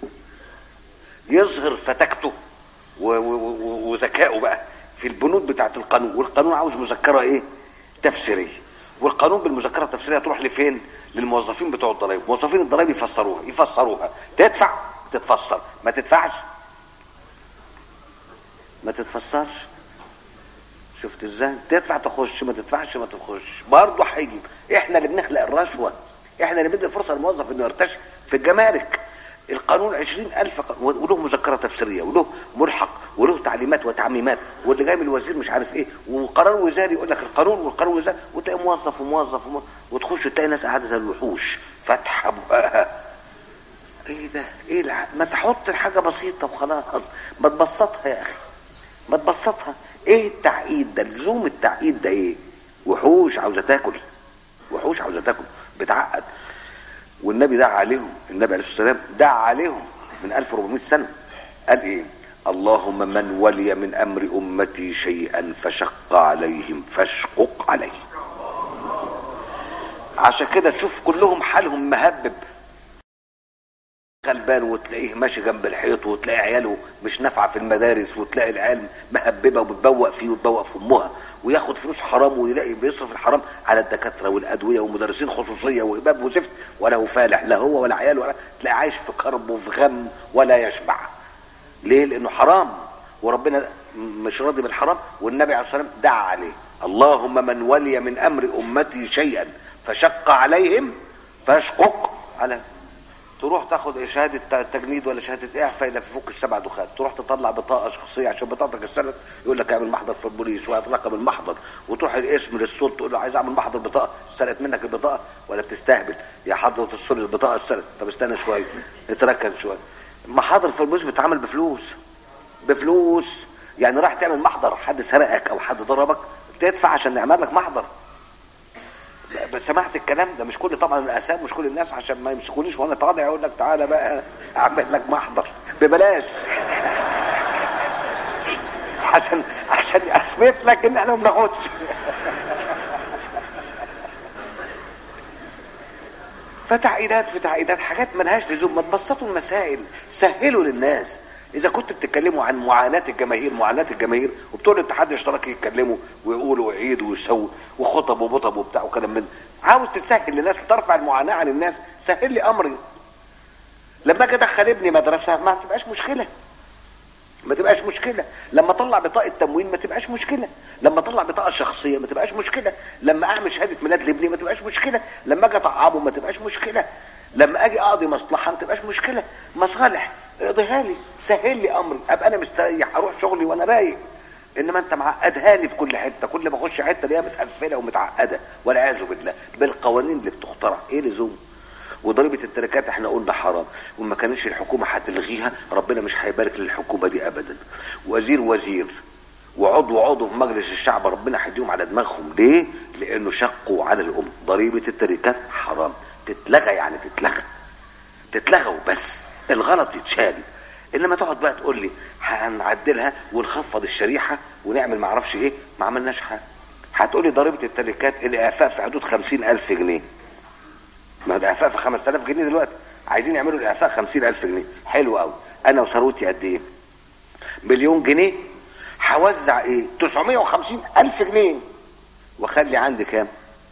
يظهر فتاكته و- و- و- وذكائه بقى في البنود بتاعت القانون والقانون عاوز مذكره ايه تفسيريه والقانون بالمذكره التفسيريه تروح لفين للموظفين بتوع الضرايب موظفين الضرايب يفسروها يفسروها تدفع تتفسر ما تدفعش ما تتفسرش شفت ازاي تدفع تخش ما تدفعش ما تخش برضه هيجي احنا اللي بنخلق الرشوه احنا اللي بندي فرصه للموظف انه يرتشي في الجمارك القانون عشرين ألف ق- وله مذكرة تفسيرية وله ملحق وله تعليمات وتعميمات واللي جاي من الوزير مش عارف ايه وقرار وزاري يقول لك القانون والقرار الوزاري وتلاقي موظف وموظف, وموظف وتخش تلاقي ناس قاعدة زي الوحوش فاتحة بقها ايه ده ايه الع... ما تحط حاجة بسيطة وخلاص ما تبسطها يا اخي ما تبسطها ايه التعقيد ده لزوم التعقيد ده ايه وحوش عاوزه تاكل وحوش عاوزه تاكل بتعقد والنبي دعا عليهم النبي عليه الصلاه والسلام دعا عليهم من 1400 سنه قال ايه اللهم من ولي من امر امتي شيئا فشق عليهم فاشقق عليه عشان كده تشوف كلهم حالهم مهبب غلبان وتلاقيه ماشي جنب الحيط وتلاقي عياله مش نافعه في المدارس وتلاقي العيال مهببه وبتبوق فيه وتبوق في امها وياخد فلوس حرام ويلاقي بيصرف الحرام على الدكاتره والادويه ومدرسين خصوصيه واباب وزفت ولا هو فالح لا هو ولا عياله ولا تلاقي عايش في كرب وفي غم ولا يشبع ليه؟ لانه حرام وربنا مش راضي بالحرام والنبي عليه الصلاه والسلام دعا عليه اللهم من ولي من امر امتي شيئا فشق عليهم فاشقق عليه تروح تاخد شهاده تجنيد ولا شهاده اعفاء الى في فوق السبع دخات تروح تطلع بطاقه شخصيه عشان بطاقتك السنه يقول لك اعمل محضر في البوليس وهات رقم المحضر وتروح الاسم للسلطه تقول له عايز اعمل محضر بطاقه سرقت منك البطاقه ولا بتستهبل يا حضره السلطه البطاقه اتسرقت طب استنى شويه اتركن شويه محاضر في البوليس بتتعمل بفلوس بفلوس يعني راح تعمل محضر حد سرقك او حد ضربك تدفع عشان نعمل لك محضر بس سمعت الكلام ده مش كل طبعا الاسام مش كل الناس عشان ما يمسكونيش وانا طالع يقول لك تعالى بقى اعمل لك محضر ببلاش عشان عشان اثبت لك ان احنا ما بناخدش فتعقيدات في تعقيدات حاجات ملهاش لزوم ما تبسطوا المسائل سهلوا للناس اذا كنتوا بتتكلموا عن معاناه الجماهير معاناه الجماهير وبتوع الاتحاد الاشتراكي يتكلموا ويقولوا ويعيدوا ويسووا وخطب وبطب وبتاع وكلام من عاوز تسهل للناس وترفع المعاناه عن الناس سهل لي امري لما اجي ادخل ابني مدرسه ما تبقاش مشكله ما تبقاش مشكله لما اطلع بطاقه تموين ما تبقاش مشكله لما اطلع بطاقه شخصيه ما تبقاش مشكله لما اعمل شهاده ميلاد لابني ما تبقاش مشكله لما اجي اطعمه ما تبقاش مشكله لما اجي اقضي مصلحه ما تبقاش مشكله مصالح اقضيها لي سهل لي امري ابقى انا مستريح اروح شغلي وانا رايق انما انت معقدها لي في كل حته كل ما اخش حته الاقيها متقفله ومتعقده والعياذ بالله بالقوانين اللي بتخترع ايه لزوم وضريبه التركات احنا قلنا حرام وما كانش الحكومه هتلغيها ربنا مش هيبارك للحكومه دي ابدا وزير وزير وعضو عضو في مجلس الشعب ربنا هيديهم على دماغهم ليه؟ لانه شقوا على الام ضريبه التركات حرام تتلغى يعني تتلغى تتلغى وبس الغلط يتشال انما تقعد بقى تقول لي هنعدلها ونخفض الشريحه ونعمل معرفش ايه ما عملناش حاجه هتقول لي ضريبه التركات الاعفاء في حدود خمسين الف جنيه ما الاعفاء في 5000 جنيه دلوقتي عايزين يعملوا الاعفاء 50000 جنيه حلو قوي انا وثروتي قد ايه مليون جنيه هوزع ايه 950 الف جنيه واخلي عندي كام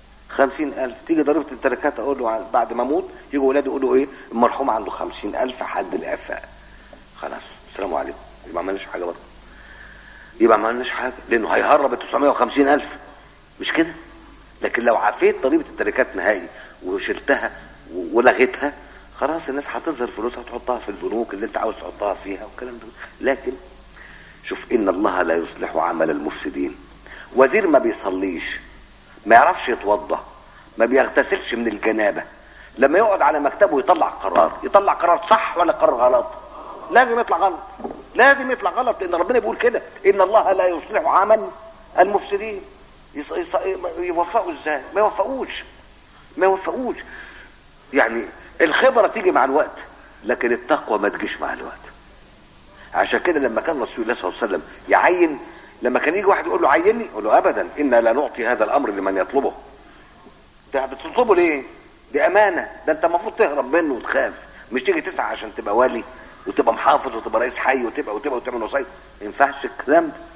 50000 تيجي ضريبه التركات اقول له بعد ما اموت يجوا ولادي يقولوا ايه المرحوم عنده 50000 حد الاعفاء خلاص السلام عليكم يبقى ما عملناش حاجه برضه يبقى ما عملناش حاجه لانه هيهرب ال 950000 مش كده لكن لو عفيت ضريبه التركات نهائي وشلتها ولغيتها خلاص الناس هتظهر فلوسها تحطها في البنوك اللي انت عاوز تحطها فيها والكلام ده لكن شوف ان الله لا يصلح عمل المفسدين وزير ما بيصليش ما يعرفش يتوضا ما بيغتسلش من الجنابه لما يقعد على مكتبه يطلع قرار يطلع قرار صح ولا قرار غلط لازم يطلع غلط لازم يطلع غلط لان ربنا بيقول كده ان الله لا يصلح عمل المفسدين يص... يص... يوفقوا ازاي ما يوفقوش ما يوفقوش يعني الخبره تيجي مع الوقت لكن التقوى ما تجيش مع الوقت عشان كده لما كان رسول الله صلى الله عليه وسلم يعين لما كان يجي واحد يقول له عيني يقول له ابدا انا لا نعطي هذا الامر لمن يطلبه ده بتطلبه ليه دي امانه ده انت المفروض تهرب منه وتخاف مش تيجي تسعى عشان تبقى والي وتبقى محافظ وتبقى رئيس حي وتبقى وتبقى وتعمل وصاية ما ينفعش الكلام ده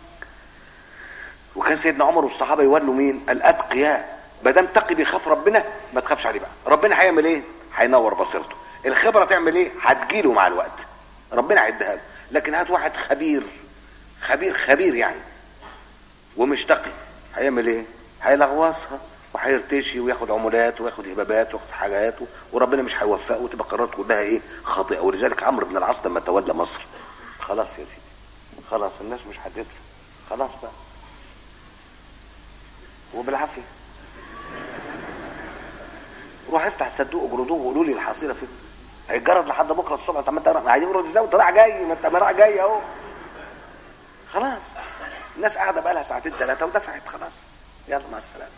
وكان سيدنا عمر والصحابه يولوا مين الاتقياء ما دام تقي بيخاف ربنا ما تخافش عليه بقى ربنا هيعمل ايه هينور بصيرته الخبره تعمل ايه هتجيله مع الوقت ربنا هيديها له لكن هات واحد خبير خبير خبير يعني ومش تقي هيعمل ايه هيلغوصها وهيرتشي وياخد عمولات وياخد هبابات وياخد حاجات وربنا مش هيوفقه وتبقى قرارات كلها ايه خاطئه ولذلك عمرو بن العاص لما تولى مصر خلاص يا سيدي خلاص الناس مش هتدفع خلاص بقى وبالعافيه روح افتح الصندوق اجردوه وقولوا لي الحصيله فين هيتجرد لحد بكره الصبح طب ما انت عايزين نرد ازاي وانت رايح جاي ما انت رايح جاي اهو خلاص الناس قاعده بقى لها ساعتين ثلاثه ودفعت خلاص يلا مع السلامه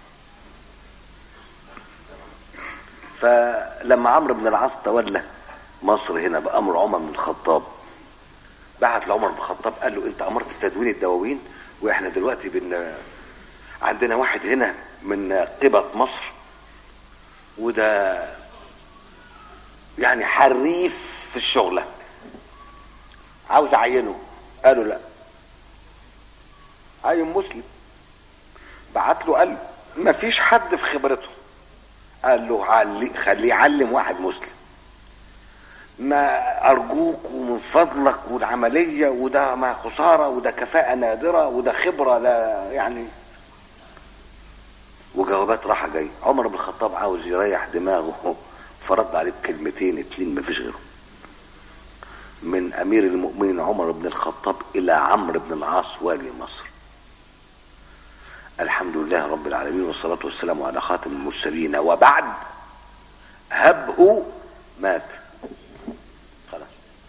فلما عمرو بن العاص تولى مصر هنا بامر عمر بن الخطاب بعت لعمر بن الخطاب قال له انت امرت بتدوين الدواوين واحنا دلوقتي بن عندنا واحد هنا من قبط مصر وده يعني حريف في الشغلة عاوز اعينه قالوا لا عين مسلم بعت له قال ما فيش حد في خبرته قال له علي خليه يعلم واحد مسلم ما ارجوك ومن فضلك والعمليه وده ما خساره وده كفاءه نادره وده خبره لا يعني وجوابات راحه جاي عمر بن الخطاب عاوز يريح دماغه فرد عليه بكلمتين اتنين مفيش غيرهم من امير المؤمنين عمر بن الخطاب الى عمرو بن العاص والي مصر الحمد لله رب العالمين والصلاة والسلام على خاتم المرسلين وبعد هبه مات خلاص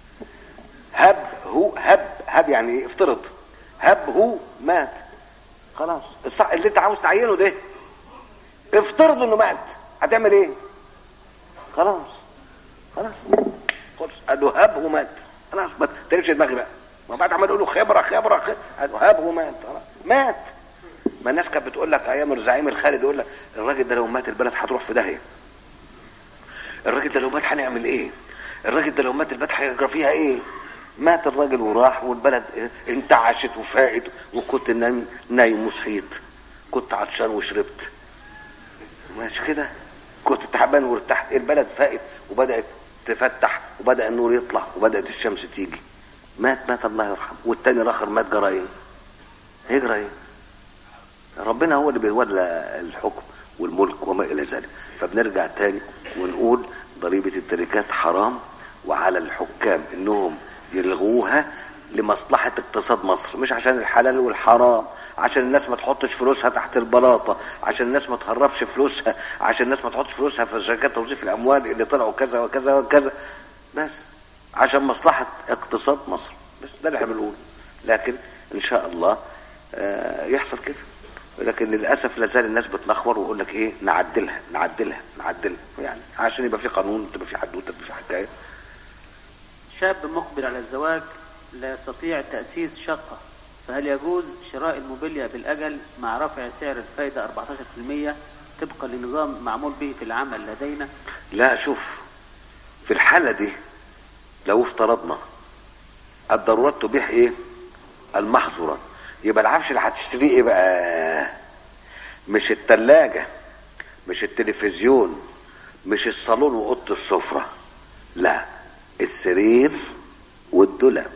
هبه هب هب يعني ايه افترض هبه مات خلاص الصح اللي انت عاوز تعينه ده افترض انه مات هتعمل ايه خلاص خلاص خلص قال له هبه مات خلاص ما تقلبش دماغي بقى ما بعد عمال يقول له خبره خبره خبره قال له هبه مات خلاص مات ما الناس كانت بتقول لك ايام الزعيم الخالد يقول لك الراجل ده لو مات البلد هتروح في داهيه الراجل ده لو مات هنعمل ايه الراجل ده لو مات البلد هيجرى فيها ايه مات الراجل وراح والبلد انتعشت وفاقت وكنت نايم, نايم وصحيت كنت عطشان وشربت مش كده كنت تعبان وارتحت البلد فاقت وبدات تفتح وبدا النور يطلع وبدات الشمس تيجي مات مات الله يرحمه والتاني الاخر مات جرى ايه هيجرى ايه ربنا هو اللي بيولى الحكم والملك وما الى ذلك فبنرجع تاني ونقول ضريبه التركات حرام وعلى الحكام انهم يلغوها لمصلحة اقتصاد مصر مش عشان الحلال والحرام عشان الناس ما تحطش فلوسها تحت البلاطة عشان الناس ما تهربش فلوسها عشان الناس ما تحطش فلوسها في شركات توظيف الأموال اللي طلعوا كذا وكذا وكذا بس عشان مصلحة اقتصاد مصر بس ده اللي احنا بنقوله لكن إن شاء الله آه يحصل كده لكن للأسف لازال الناس بتنخور ويقول لك إيه نعدلها نعدلها نعدلها يعني عشان يبقى في قانون تبقى في حدوتة تبقى في حكاية شاب مقبل على الزواج لا يستطيع تأسيس شقة فهل يجوز شراء الموبيليا بالأجل مع رفع سعر الفائدة 14% طبقا لنظام معمول به في العمل لدينا لا شوف في الحالة دي لو افترضنا الضرورات تبيح ايه المحظورات يبقى العفش اللي هتشتريه ايه بقى مش التلاجة مش التلفزيون مش الصالون وأوضة السفرة لا السرير والدولاب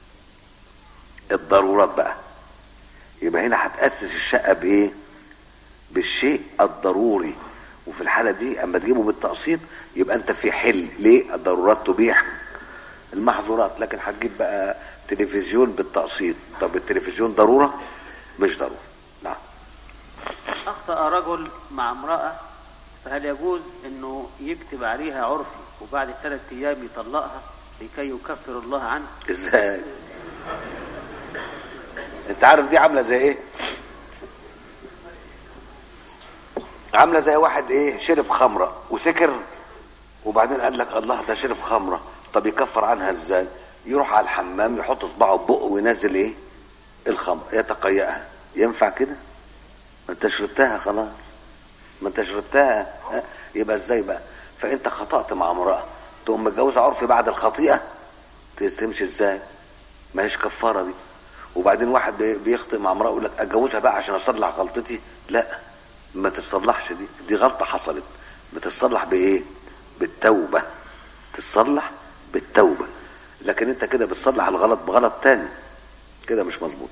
الضرورات بقى يبقى هنا هتأسس الشقة بإيه؟ بالشيء الضروري وفي الحالة دي أما تجيبه بالتقسيط يبقى أنت في حل ليه؟ الضرورات تبيح المحظورات لكن هتجيب بقى تلفزيون بالتقسيط طب التلفزيون ضرورة؟ مش ضرورة نعم أخطأ رجل مع امرأة فهل يجوز أنه يكتب عليها عرفي وبعد ثلاثة أيام يطلقها لكي يكفر الله عنه ازاي؟ انت عارف دي عامله زي ايه عامله زي واحد ايه شرب خمره وسكر وبعدين قال لك الله ده شرب خمره طب يكفر عنها ازاي يروح على الحمام يحط صباعه في بقه وينزل ايه الخمر يتقيأها ينفع كده ما انت شربتها خلاص ما انت شربتها ها؟ يبقى ازاي بقى فانت خطأت مع امرأة تقوم متجوزة عرفي بعد الخطيئة تمشي ازاي ما هيش كفارة دي وبعدين واحد بي- بيخطئ مع امرأة يقول لك اتجوزها بقى عشان اصلح غلطتي لا ما تتصلحش دي دي غلطة حصلت بتتصلح بايه بالتوبة تتصلح بالتوبة لكن انت كده بتصلح الغلط بغلط تاني كده مش مظبوط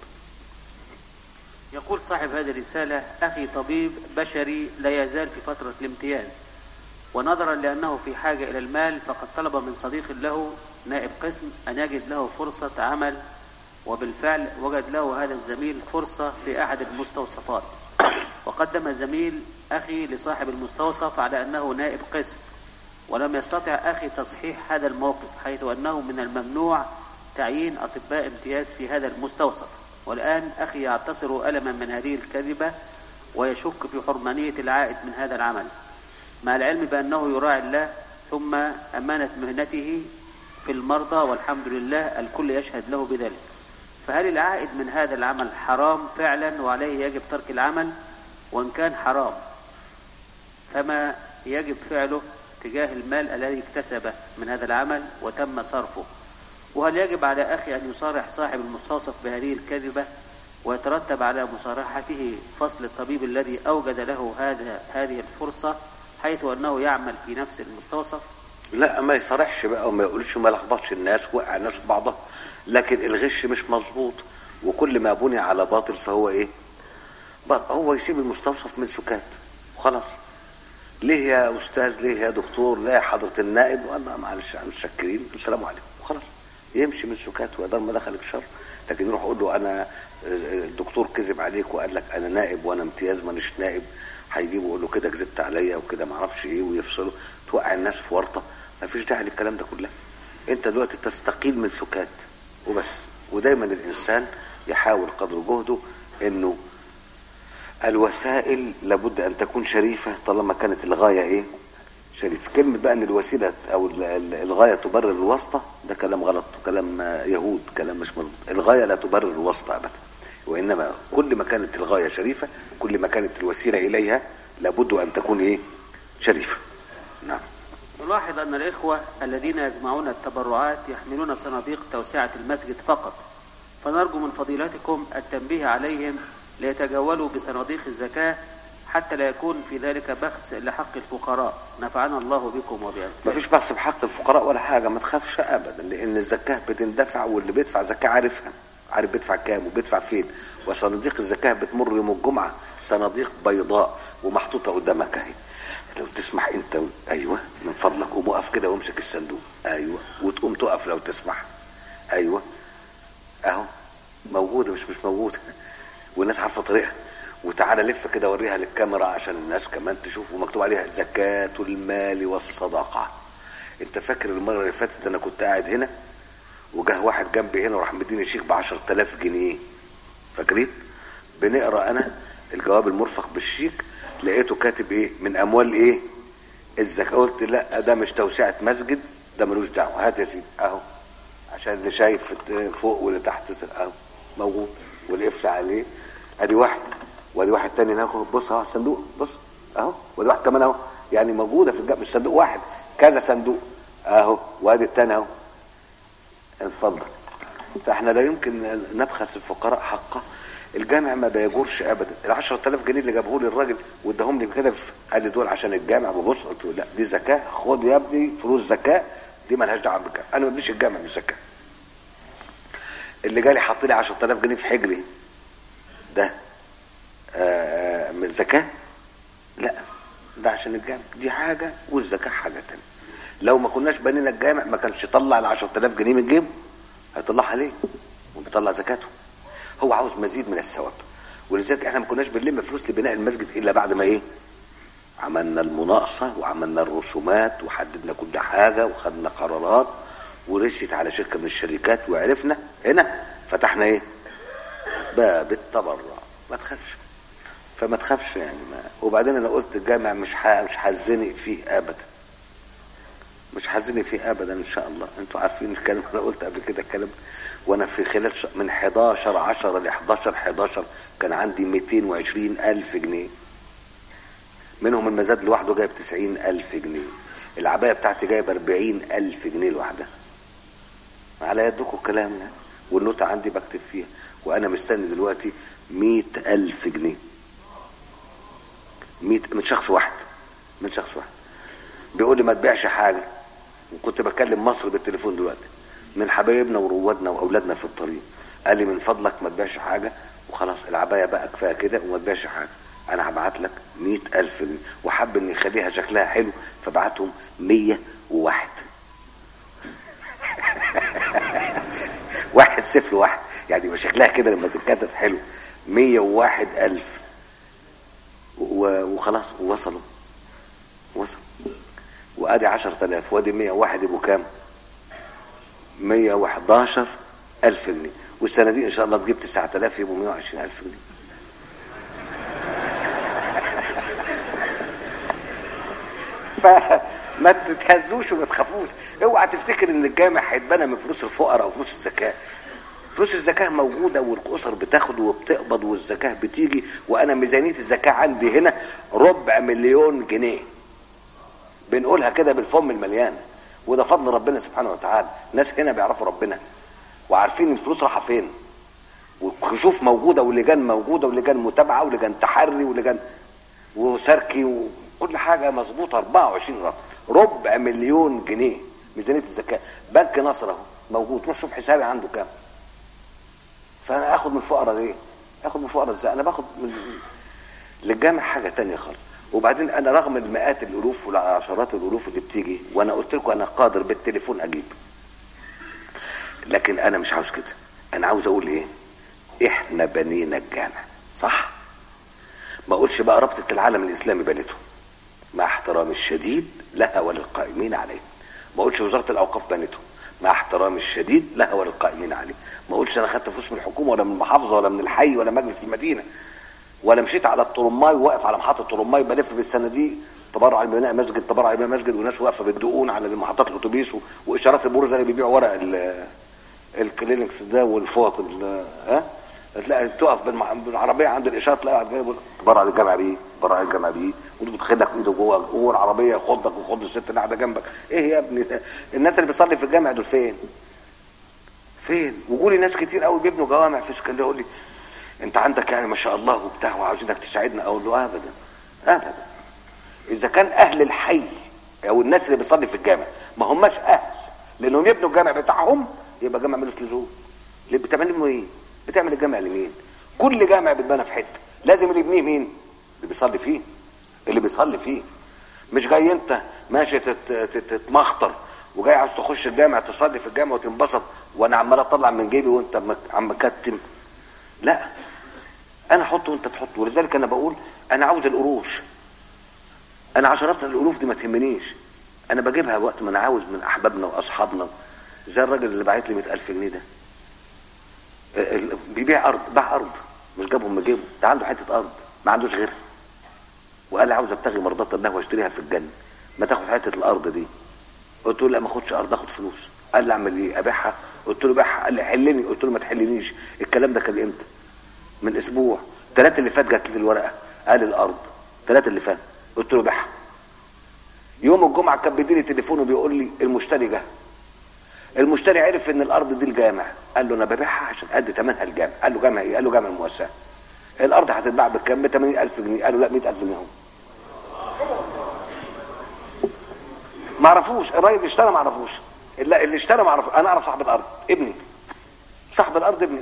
يقول صاحب هذه الرسالة أخي طبيب بشري لا يزال في فترة الامتياز ونظرا لأنه في حاجة إلى المال فقد طلب من صديق له نائب قسم أن يجد له فرصة عمل وبالفعل وجد له هذا الزميل فرصة في أحد المستوصفات وقدم زميل أخي لصاحب المستوصف على أنه نائب قسم ولم يستطع أخي تصحيح هذا الموقف حيث أنه من الممنوع تعيين أطباء امتياز في هذا المستوصف والآن أخي يعتصر ألما من هذه الكذبة ويشك في حرمانية العائد من هذا العمل مع العلم بأنه يراعي الله ثم أمانة مهنته في المرضى والحمد لله الكل يشهد له بذلك فهل العائد من هذا العمل حرام فعلا وعليه يجب ترك العمل وإن كان حرام فما يجب فعله تجاه المال الذي اكتسبه من هذا العمل وتم صرفه وهل يجب على أخي أن يصارح صاحب المستوصف بهذه الكذبة ويترتب على مصارحته فصل الطبيب الذي أوجد له هذا هذه الفرصة حيث أنه يعمل في نفس المستوصف لا ما يصرحش بقى وما يقولش ما لخبطش الناس وقع الناس في بعضها لكن الغش مش مظبوط وكل ما بني على باطل فهو ايه بقى هو يسيب المستوصف من سكات وخلاص ليه يا استاذ ليه يا دكتور ليه يا حضره النائب وانا معلش متشكرين السلام عليكم وخلاص يمشي من سكات ويقدر ما دخلك شر لكن يروح يقول له انا الدكتور كذب عليك وقال لك انا نائب وانا امتياز مانيش نائب هيجيبه يقول له كده كذبت عليا وكده ما اعرفش ايه ويفصله توقع الناس في ورطه ما فيش داعي للكلام ده كله انت دلوقتي تستقيل من سكات وبس ودايما الانسان يحاول قدر جهده انه الوسائل لابد ان تكون شريفه طالما كانت الغايه ايه شريف كلمة بقى ان الوسيلة او ال- ال- الغاية تبرر الواسطة ده كلام غلط وكلام آه، يهود كلام مش مظبوط الغاية لا تبرر الواسطة ابدا وانما كل ما كانت الغاية شريفة كل ما كانت الوسيلة اليها لابد ان تكون ايه شريفة نعم نلاحظ أن الإخوة الذين يجمعون التبرعات يحملون صناديق توسعة المسجد فقط فنرجو من فضيلتكم التنبيه عليهم ليتجولوا بصناديق الزكاة حتى لا يكون في ذلك بخس لحق الفقراء نفعنا الله بكم وبأمثالكم مفيش بحث بحق الفقراء ولا حاجه ما تخافش ابدا لان الزكاه بتندفع واللي بيدفع زكاه عارفها عارف بيدفع كام وبيدفع فين وصناديق الزكاه بتمر يوم الجمعه صناديق بيضاء ومحطوطه قدامك اهي لو تسمح انت و... ايوه من فضلك قوم اقف كده وامسك الصندوق ايوه وتقوم تقف لو تسمح ايوه اهو موجوده مش مش موجوده والناس عارفه طريقها وتعالى لف كده وريها للكاميرا عشان الناس كمان تشوف ومكتوب عليها زكاة المال والصدقة انت فاكر المرة اللي فاتت انا كنت قاعد هنا وجه واحد جنبي هنا وراح مديني شيك ب 10000 جنيه فاكرين بنقرا انا الجواب المرفق بالشيك لقيته كاتب ايه من اموال ايه الزكاة قلت لا ده مش توسعة مسجد ده ملوش دعوة هات يا سيدي اهو عشان اللي شايف فوق واللي تحت اهو موجود والقفل عليه ادي واحد وادي واحد تاني هناك بص اهو الصندوق بص اهو وادي واحد كمان اهو يعني موجوده في الجنب مش صندوق واحد كذا صندوق اهو وادي التاني اهو اتفضل فاحنا لا يمكن نبخس الفقراء حقه الجامع ما بيجورش ابدا ال 10000 جنيه اللي جابه لي الراجل واداهم لي كده في- قال لي دول عشان الجامع ببص قلت له لا دي زكاه خد يا ابني فلوس زكاه دي مالهاش دعوه بالجامع انا ما بديش الجامع بالزكاه اللي جالي حط لي 10000 جنيه في حجري ده آه، من زكاه لا ده عشان الجامع دي حاجه والزكاه حاجه تانية لو ما كناش بنينا الجامع ما كانش يطلع ال 10000 جنيه من جيبه هيطلعها ليه؟ وبيطلع زكاته هو عاوز مزيد من الثواب ولذلك احنا ما كناش بنلم فلوس لبناء المسجد الا بعد ما ايه؟ عملنا المناقصه وعملنا الرسومات وحددنا كل حاجه وخدنا قرارات ورشت على شركه من الشركات وعرفنا هنا فتحنا ايه؟ باب التبرع ما تخافش فما تخافش يعني ما وبعدين انا قلت الجامع مش ح... مش هزنق فيه ابدا مش هزنق فيه ابدا ان شاء الله انتوا عارفين الكلام انا قلت قبل كده الكلام وانا في خلال ش... من 11 10 ل 11 11 كان عندي 220 الف جنيه منهم المزاد لوحده جايب 90 الف جنيه العبايه بتاعتي جايب 40 الف جنيه لوحدها على يدكم الكلام يعني والنوتة عندي بكتب فيها وانا مستني دلوقتي مئة الف جنيه مئة من شخص واحد من شخص واحد بيقول لي ما تبيعش حاجة وكنت بكلم مصر بالتليفون دلوقتي من حبايبنا وروادنا واولادنا في الطريق قال لي من فضلك ما تبيعش حاجة وخلاص العباية بقى كفاية كده وما تبيعش حاجة انا هبعت لك مئة الف جنيه وحب ان يخليها شكلها حلو فبعتهم مية وواحد واحد صفر واحد يعني يبقى شكلها كده لما تتكتب حلو مية وواحد ألف و- وخلاص ووصلوا وصلوا وادي عشر تلاف وادي مية واحد يبقوا كام مية وحداشر ألف جنيه والسنة دي إن شاء الله تجيب تسعة آلاف يبقوا مية وعشرين ألف جنيه فما تتهزوش وما تخافوش اوعى تفتكر ان الجامع هيتبنى من فلوس الفقراء او فلوس الزكاه فلوس الزكاه موجوده والاسر بتاخد وبتقبض والزكاه بتيجي وانا ميزانيه الزكاه عندي هنا ربع مليون جنيه بنقولها كده بالفم المليان وده فضل ربنا سبحانه وتعالى ناس هنا بيعرفوا ربنا وعارفين الفلوس رايحه فين والكشوف موجوده ولجان موجوده ولجان متابعه ولجان تحري ولجان وسركي وكل حاجه مظبوطه 24 رقم ربع مليون جنيه ميزانيه الزكاه بنك نصر اهو موجود روح شوف حسابي عنده كام فانا اخد من الفقراء ليه؟ اخد من الفقراء ازاي؟ انا باخد من للجامع حاجه تانية خالص وبعدين انا رغم المئات الالوف والعشرات الالوف اللي بتيجي وانا قلت لكم انا قادر بالتليفون اجيب لكن انا مش عاوز كده انا عاوز اقول ايه احنا بنينا الجامع صح ما اقولش بقى رابطه العالم الاسلامي بنته مع احترامي الشديد لها وللقائمين عليه ما اقولش وزاره الاوقاف بنته مع احترامي الشديد لها وللقائمين عليه ما اقولش انا خدت فلوس من الحكومه ولا من المحافظه ولا من الحي ولا مجلس المدينه ولا مشيت على الطرماي وواقف على محطه الطرماي بلف بالصناديق تبرع لبناء مسجد تبرع لبناء مسجد وناس واقفه بالدقون على محطات الاتوبيس و- واشارات المرور زي اللي بيبيعوا ورق ال- الكلينكس ده والفوط ال- ها تلاقي تقف بالمع- بالعربيه عند الاشاره تلاقي واحد جاي يقول بره على الجامع بيه بره على الجامع بيه وانت بتخدك ايده جوه جوه العربيه يخضك ويخض الست اللي قاعده جنبك ايه يا ابني ده؟ الناس اللي بتصلي في الجامع دول فين؟ فين؟ وجولي ناس كتير قوي بيبنوا جوامع في اسكندريه يقول لي انت عندك يعني ما شاء الله وبتاع وعاوزينك تساعدنا اقول له ابدا ابدا اذا كان اهل الحي او الناس اللي بتصلي في الجامع ما هماش اهل لانهم يبنوا الجامع بتاعهم يبقى جامع ملوش لزوم ليه بتعمل له ايه بتعمل الجامع لمين كل جامع بيتبنى في حته لازم اللي يبنيه مين اللي بيصلي فيه اللي بيصلي فيه مش جاي انت ماشي تت- تت- تتمخطر وجاي عاوز تخش الجامع تصلي في الجامع وتنبسط وانا عمال اطلع من جيبي وانت مك- عم مكتم لا انا احط وانت تحط ولذلك انا بقول انا عاوز القروش انا عشرات الالوف دي ما تهمنيش انا بجيبها وقت ما انا عاوز من احبابنا واصحابنا زي الراجل اللي باعت لي 100000 جنيه ده ال- ال- بيبيع ارض باع ارض مش جابهم من جيبه ده عنده حته ارض ما عندوش غيرها وقال لي عاوز ابتغي مرضات الله واشتريها في الجنه ما تاخد حته الارض دي قلت له لا ما اخدش ارض اخد فلوس قال لي اعمل ايه ابيعها قلت له بيعها قال لي حلني قلت له ما تحلنيش الكلام ده كان امتى من اسبوع ثلاثة اللي فات جات لي الورقه قال الارض ثلاثة اللي فات قلت له بيعها يوم الجمعه كان بيديني تليفون وبيقول لي المشتري جه المشتري عرف ان الارض دي الجامع قال له انا ببيعها عشان قد ثمنها الجامع قال له جامع ايه قال له جامع المؤسسه الارض هتتباع بكام ب 80000 جنيه قال له لا 100000 جنيه اهو ما عرفوش الراجل اللي اشترى ما عرفوش اللي, اللي اشترى ما عرفوش انا اعرف صاحب الارض ابني صاحب الارض ابني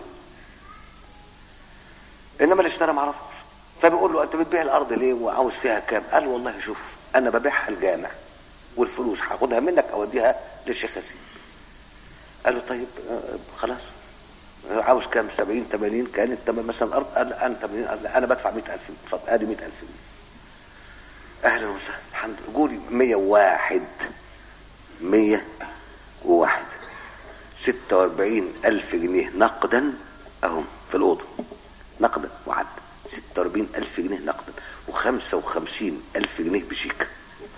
انما اللي اشترى ما عرفوش فبيقول له انت بتبيع الارض ليه وعاوز فيها كام قال له والله شوف انا ببيعها الجامع والفلوس هاخدها منك اوديها للشيخ ياسين قال له طيب آه، خلاص آه، عاوز كام 70 80 كانت تمام مثلا الارض قال انا 80 قال انا بدفع 100000 اتفضل ادي 100000 جنيه اهلا وسهلا الحمد لله قولي 101 101 46 ألف جنيه نقدا أهم في الأوضة نقدا وعد 46 ألف جنيه نقدا و55 ألف جنيه بشيك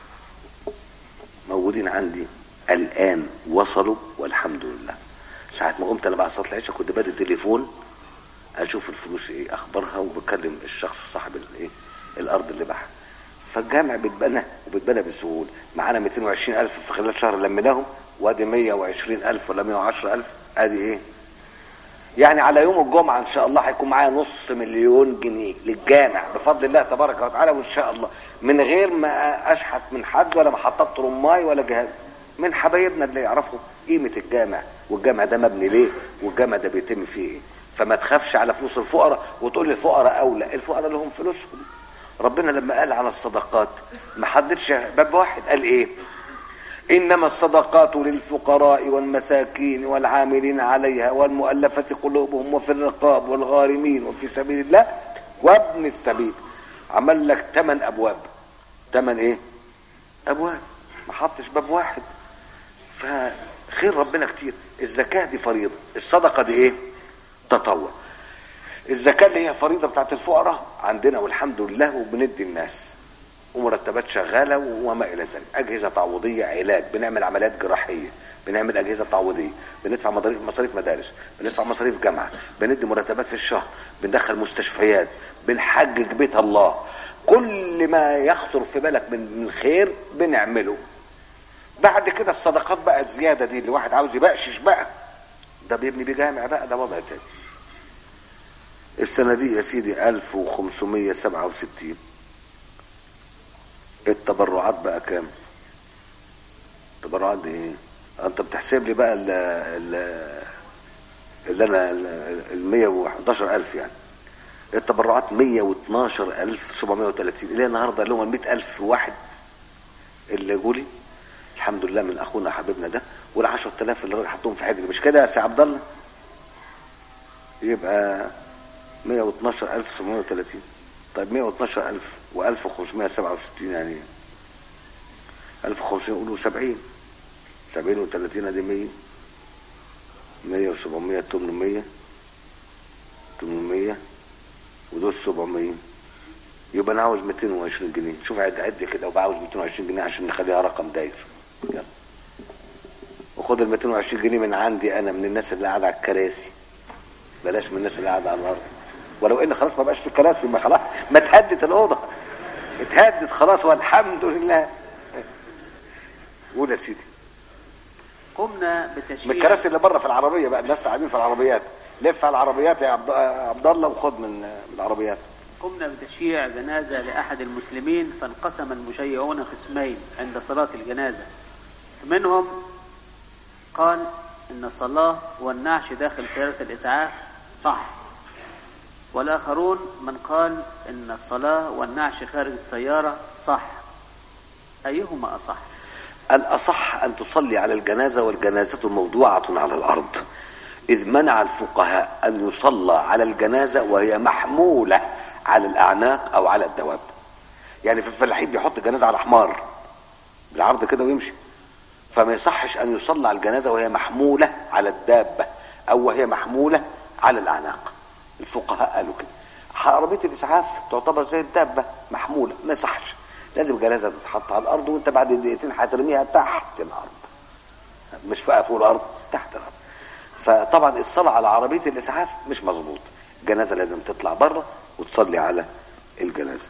موجودين عندي الآن وصلوا والحمد لله ساعة ما قمت أنا بعد صلاة العشاء كنت بادئ تليفون أشوف الفلوس إيه أخبارها وبكلم الشخص صاحب الإيه الأرض اللي باعها فالجامع بيتبنى وبيتبنى بسهوله معانا 220 ألف في خلال شهر لميناهم وادي 120 ألف ولا 110 ألف ادي ايه يعني على يوم الجمعة ان شاء الله هيكون معايا نص مليون جنيه للجامع بفضل الله تبارك وتعالى وان شاء الله من غير ما اشحت من حد ولا محطات رماي ولا جهاز من حبايبنا اللي يعرفوا قيمة الجامع والجامع ده مبني ليه والجامع ده بيتم فيه ايه فما تخافش على فلوس الفقراء وتقول الفقراء اولى الفقراء لهم فلوسهم ربنا لما قال على الصدقات ما حددش باب واحد قال ايه انما الصدقات للفقراء والمساكين والعاملين عليها والمؤلفة قلوبهم وفي الرقاب والغارمين وفي سبيل الله وابن السبيل عمل لك ثمان ابواب ثمان ايه ابواب ما حطش باب واحد فخير ربنا كتير الزكاة دي فريضة الصدقة دي ايه تطوع الزكاة اللي هي فريضة بتاعت الفقراء عندنا والحمد لله وبندي الناس ومرتبات شغالة وما إلى ذلك أجهزة تعويضية علاج بنعمل عمليات جراحية بنعمل أجهزة تعويضية بندفع مصاريف مصاريف مدارس بندفع مصاريف جامعة بندي مرتبات في الشهر بندخل مستشفيات بنحجج بيت الله كل ما يخطر في بالك من من خير بنعمله بعد كده الصدقات بقى الزيادة دي اللي واحد عاوز يبقشش بقى ده بيبني بجامع بقى ده وضع تاني السنة دي يا سيدي 1567 التبرعات بقى كام التبرعات دي ايه انت بتحسب لي بقى ال ال اللي انا ال 111 الف يعني التبرعات 112 الف 730 اللي هي النهارده اللي هم ال 100 الف واحد اللي جولي الحمد لله من اخونا حبيبنا ده وال 10000 اللي الراجل حطهم في حجر مش كده يا سي عبد الله يبقى 112730 طيب 112000 و1567 يعني 1500 يقولوا 70 70 و30 ادي 100 100 و700 800 800 ودول 700 يبقى انا عاوز 220 جنيه شوف عد عد كده وبعاوز 220 جنيه عشان نخليها رقم داير يلا وخد ال 220 جنيه من عندي انا من الناس اللي قاعده على الكراسي بلاش من الناس اللي قاعده على الارض ولو ان خلاص ما بقاش في كراسي ما خلاص ما اتهدت الاوضه اتهدت خلاص والحمد لله قول يا سيدي قمنا من بتشييع الكراسي اللي بره في العربيه بقى الناس قاعدين في العربيات لف على العربيات يا عبد عبد الله وخد من من العربيات قمنا بتشييع جنازة لأحد المسلمين فانقسم المشيعون قسمين عند صلاة الجنازة منهم قال إن الصلاة والنعش داخل سيارة الإسعاف صح والآخرون من قال إن الصلاة والنعش خارج السيارة صح أيهما أصح الأصح أن تصلي على الجنازة والجنازة موضوعة على الأرض إذ منع الفقهاء أن يصلى على الجنازة وهي محمولة على الأعناق أو على الدواب يعني في الفلاحين بيحط الجنازة على حمار بالعرض كده ويمشي فما يصحش أن يصلى على الجنازة وهي محمولة على الدابة أو وهي محمولة على الأعناق الفقهاء قالوا كده عربية الإسعاف تعتبر زي الدابة محمولة ما يصحش لازم الجنازة تتحط على الأرض وأنت بعد دقيقتين هترميها تحت الأرض مش بقى فوق الأرض تحت الأرض فطبعا الصلاة على عربية الإسعاف مش مظبوط الجنازة لازم تطلع بره وتصلي على الجنازة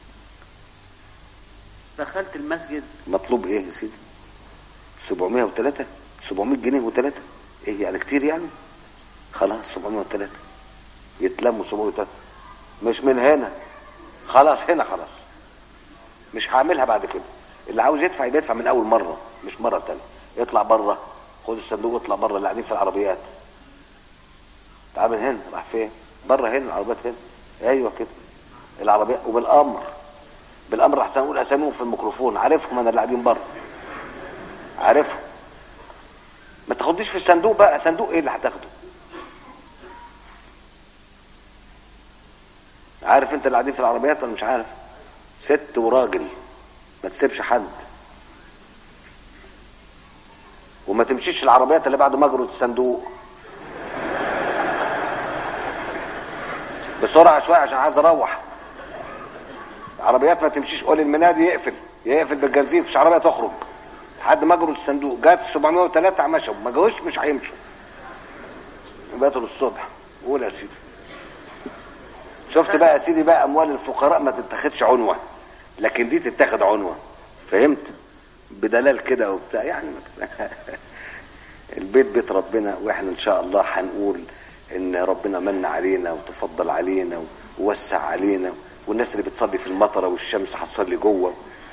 دخلت المسجد مطلوب ايه يا سيدي 703 700 جنيه وثلاثة ايه يعني كتير يعني خلاص 703 يتلموا 703 مش من هنا خلاص هنا خلاص مش هعملها بعد كده اللي عاوز يدفع يبقى يدفع من اول مره مش مره تانية يطلع بره خد الصندوق واطلع بره اللي قاعدين في العربيات تعال من هنا راح فين بره هنا العربيات هنا ايوه كده العربيات وبالامر بالامر احسن اقول اساميهم في الميكروفون عارفهم انا اللي قاعدين بره عارفهم ما تاخديش في الصندوق بقى صندوق ايه اللي هتاخده عارف انت اللي قاعدين في العربيات ولا مش عارف ست وراجل ما تسيبش حد وما تمشيش العربيات اللي بعد مجرة الصندوق بسرعة شوية عشان عايز اروح العربيات ما تمشيش قول المنادي يقفل يقفل بالجنزير مفيش عربية تخرج لحد مجرى الصندوق جات 703 مشوا ما جوش مش هيمشوا باتوا للصبح قول يا سيدي شفت بقى يا سيدي بقى اموال الفقراء ما تتاخدش عنوه لكن دي تتاخد عنوه فهمت بدلال كده وبتاع يعني البيت بيت ربنا واحنا ان شاء الله هنقول ان ربنا من علينا وتفضل علينا ووسع علينا والناس اللي بتصلي في المطره والشمس هتصلي جوه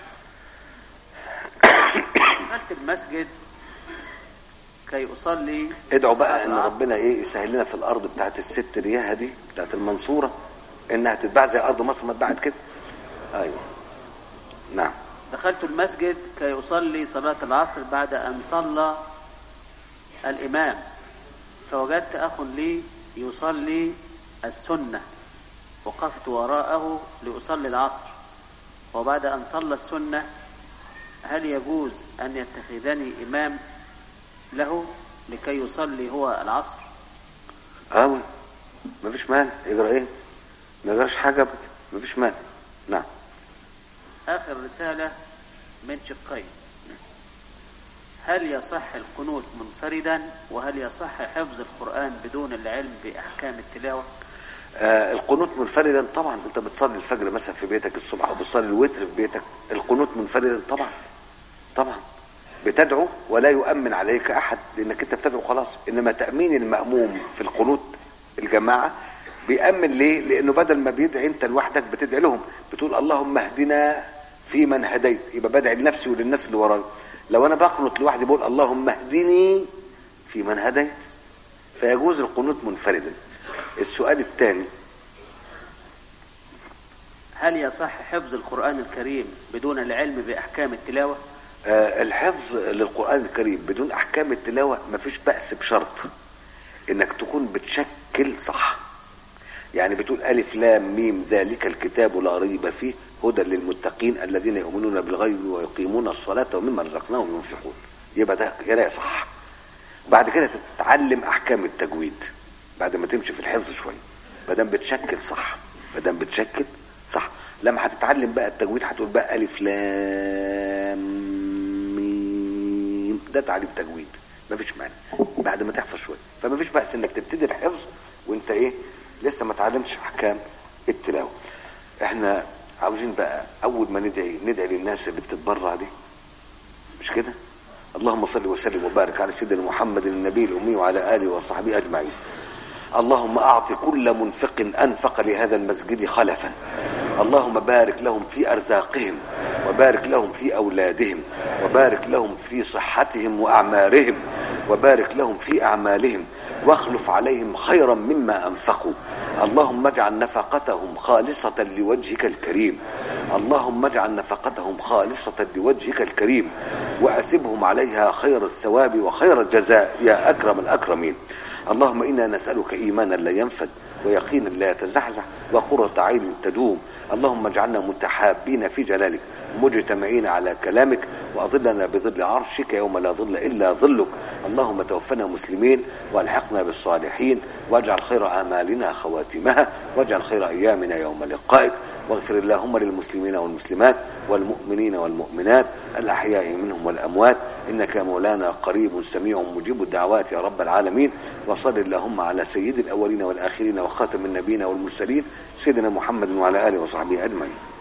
دخلت المسجد كي أصلي ادعوا بقى صلاة ان العصر. ربنا ايه يسهل لنا في الارض بتاعت الست رياها دي بتاعت المنصوره انها تتباع زي ارض مصر ما اتباعت كده ايوه نعم دخلت المسجد كي أصلي صلاة العصر بعد أن صلى الإمام فوجدت أخ لي يصلي السنة وقفت وراءه لأصلي العصر وبعد أن صلى السنة هل يجوز أن يتخذني إمام له لكي يصلي هو العصر اه مفيش مانع يجرى ايه ما يجراش حاجه ابدا مفيش مانع نعم آخر رسالة من شقين هل يصح القنوت منفردا وهل يصح حفظ القرآن بدون العلم بأحكام التلاوة آه القنوت منفردا طبعا انت بتصلي الفجر مثلا في بيتك الصبح او بتصلي الوتر في بيتك القنوت منفردا طبعا طبعا بتدعو ولا يؤمن عليك احد لانك انت بتدعو خلاص انما تامين الماموم في القنوت الجماعه بيامن ليه لانه بدل ما بيدعي انت لوحدك بتدعي لهم بتقول اللهم اهدنا في من هديت يبقى بدعي لنفسي وللناس اللي ورايا لو انا بقنط لوحدي بقول اللهم اهدني في من هديت فيجوز القنوت منفردا السؤال الثاني هل يصح حفظ القرآن الكريم بدون العلم بأحكام التلاوة آه، الحفظ للقرآن الكريم بدون أحكام التلاوة مفيش بأس بشرط إنك تكون بتشكل صح يعني بتقول ألف لام ميم ذلك الكتاب لا ريب فيه هدى للمتقين الذين يؤمنون بالغيب ويقيمون الصلاة ومما رزقناهم ينفقون يبقى ده قراءة صح بعد كده تتعلم أحكام التجويد بعد ما تمشي في الحفظ شوية ما دام بتشكل صح ما دام بتشكل صح لما هتتعلم بقى التجويد هتقول بقى ألف لام ميم ده تعليم تجويد مفيش مانع بعد ما تحفظ شويه فمفيش بأس انك تبتدي الحفظ وانت ايه لسه ما اتعلمتش احكام التلاوه احنا عاوزين بقى اول ما ندعي ندعي للناس اللي بتتبرع دي مش كده اللهم صل وسلم وبارك على سيدنا محمد النبي الامي وعلى اله وصحبه اجمعين اللهم اعط كل منفق انفق لهذا المسجد خلفا اللهم بارك لهم في ارزاقهم وبارك لهم في اولادهم وبارك لهم في صحتهم واعمارهم وبارك لهم في اعمالهم واخلف عليهم خيرا مما انفقوا اللهم اجعل نفقتهم خالصه لوجهك الكريم اللهم اجعل نفقتهم خالصه لوجهك الكريم واثبهم عليها خير الثواب وخير الجزاء يا اكرم الاكرمين اللهم انا نسالك ايمانا لا ينفد ويقينا لا يتزحزح وقرة عين تدوم اللهم اجعلنا متحابين في جلالك مجتمعين على كلامك واظلنا بظل عرشك يوم لا ظل الا ظلك اللهم توفنا مسلمين والحقنا بالصالحين واجعل خير اعمالنا خواتمها واجعل خير ايامنا يوم لقائك واغفر اللهم للمسلمين والمسلمات والمؤمنين والمؤمنات الأحياء منهم والأموات إنك مولانا قريب سميع مجيب الدعوات يا رب العالمين وصل اللهم على سيد الأولين والآخرين وخاتم النبيين والمرسلين سيدنا محمد وعلى آله وصحبه أجمعين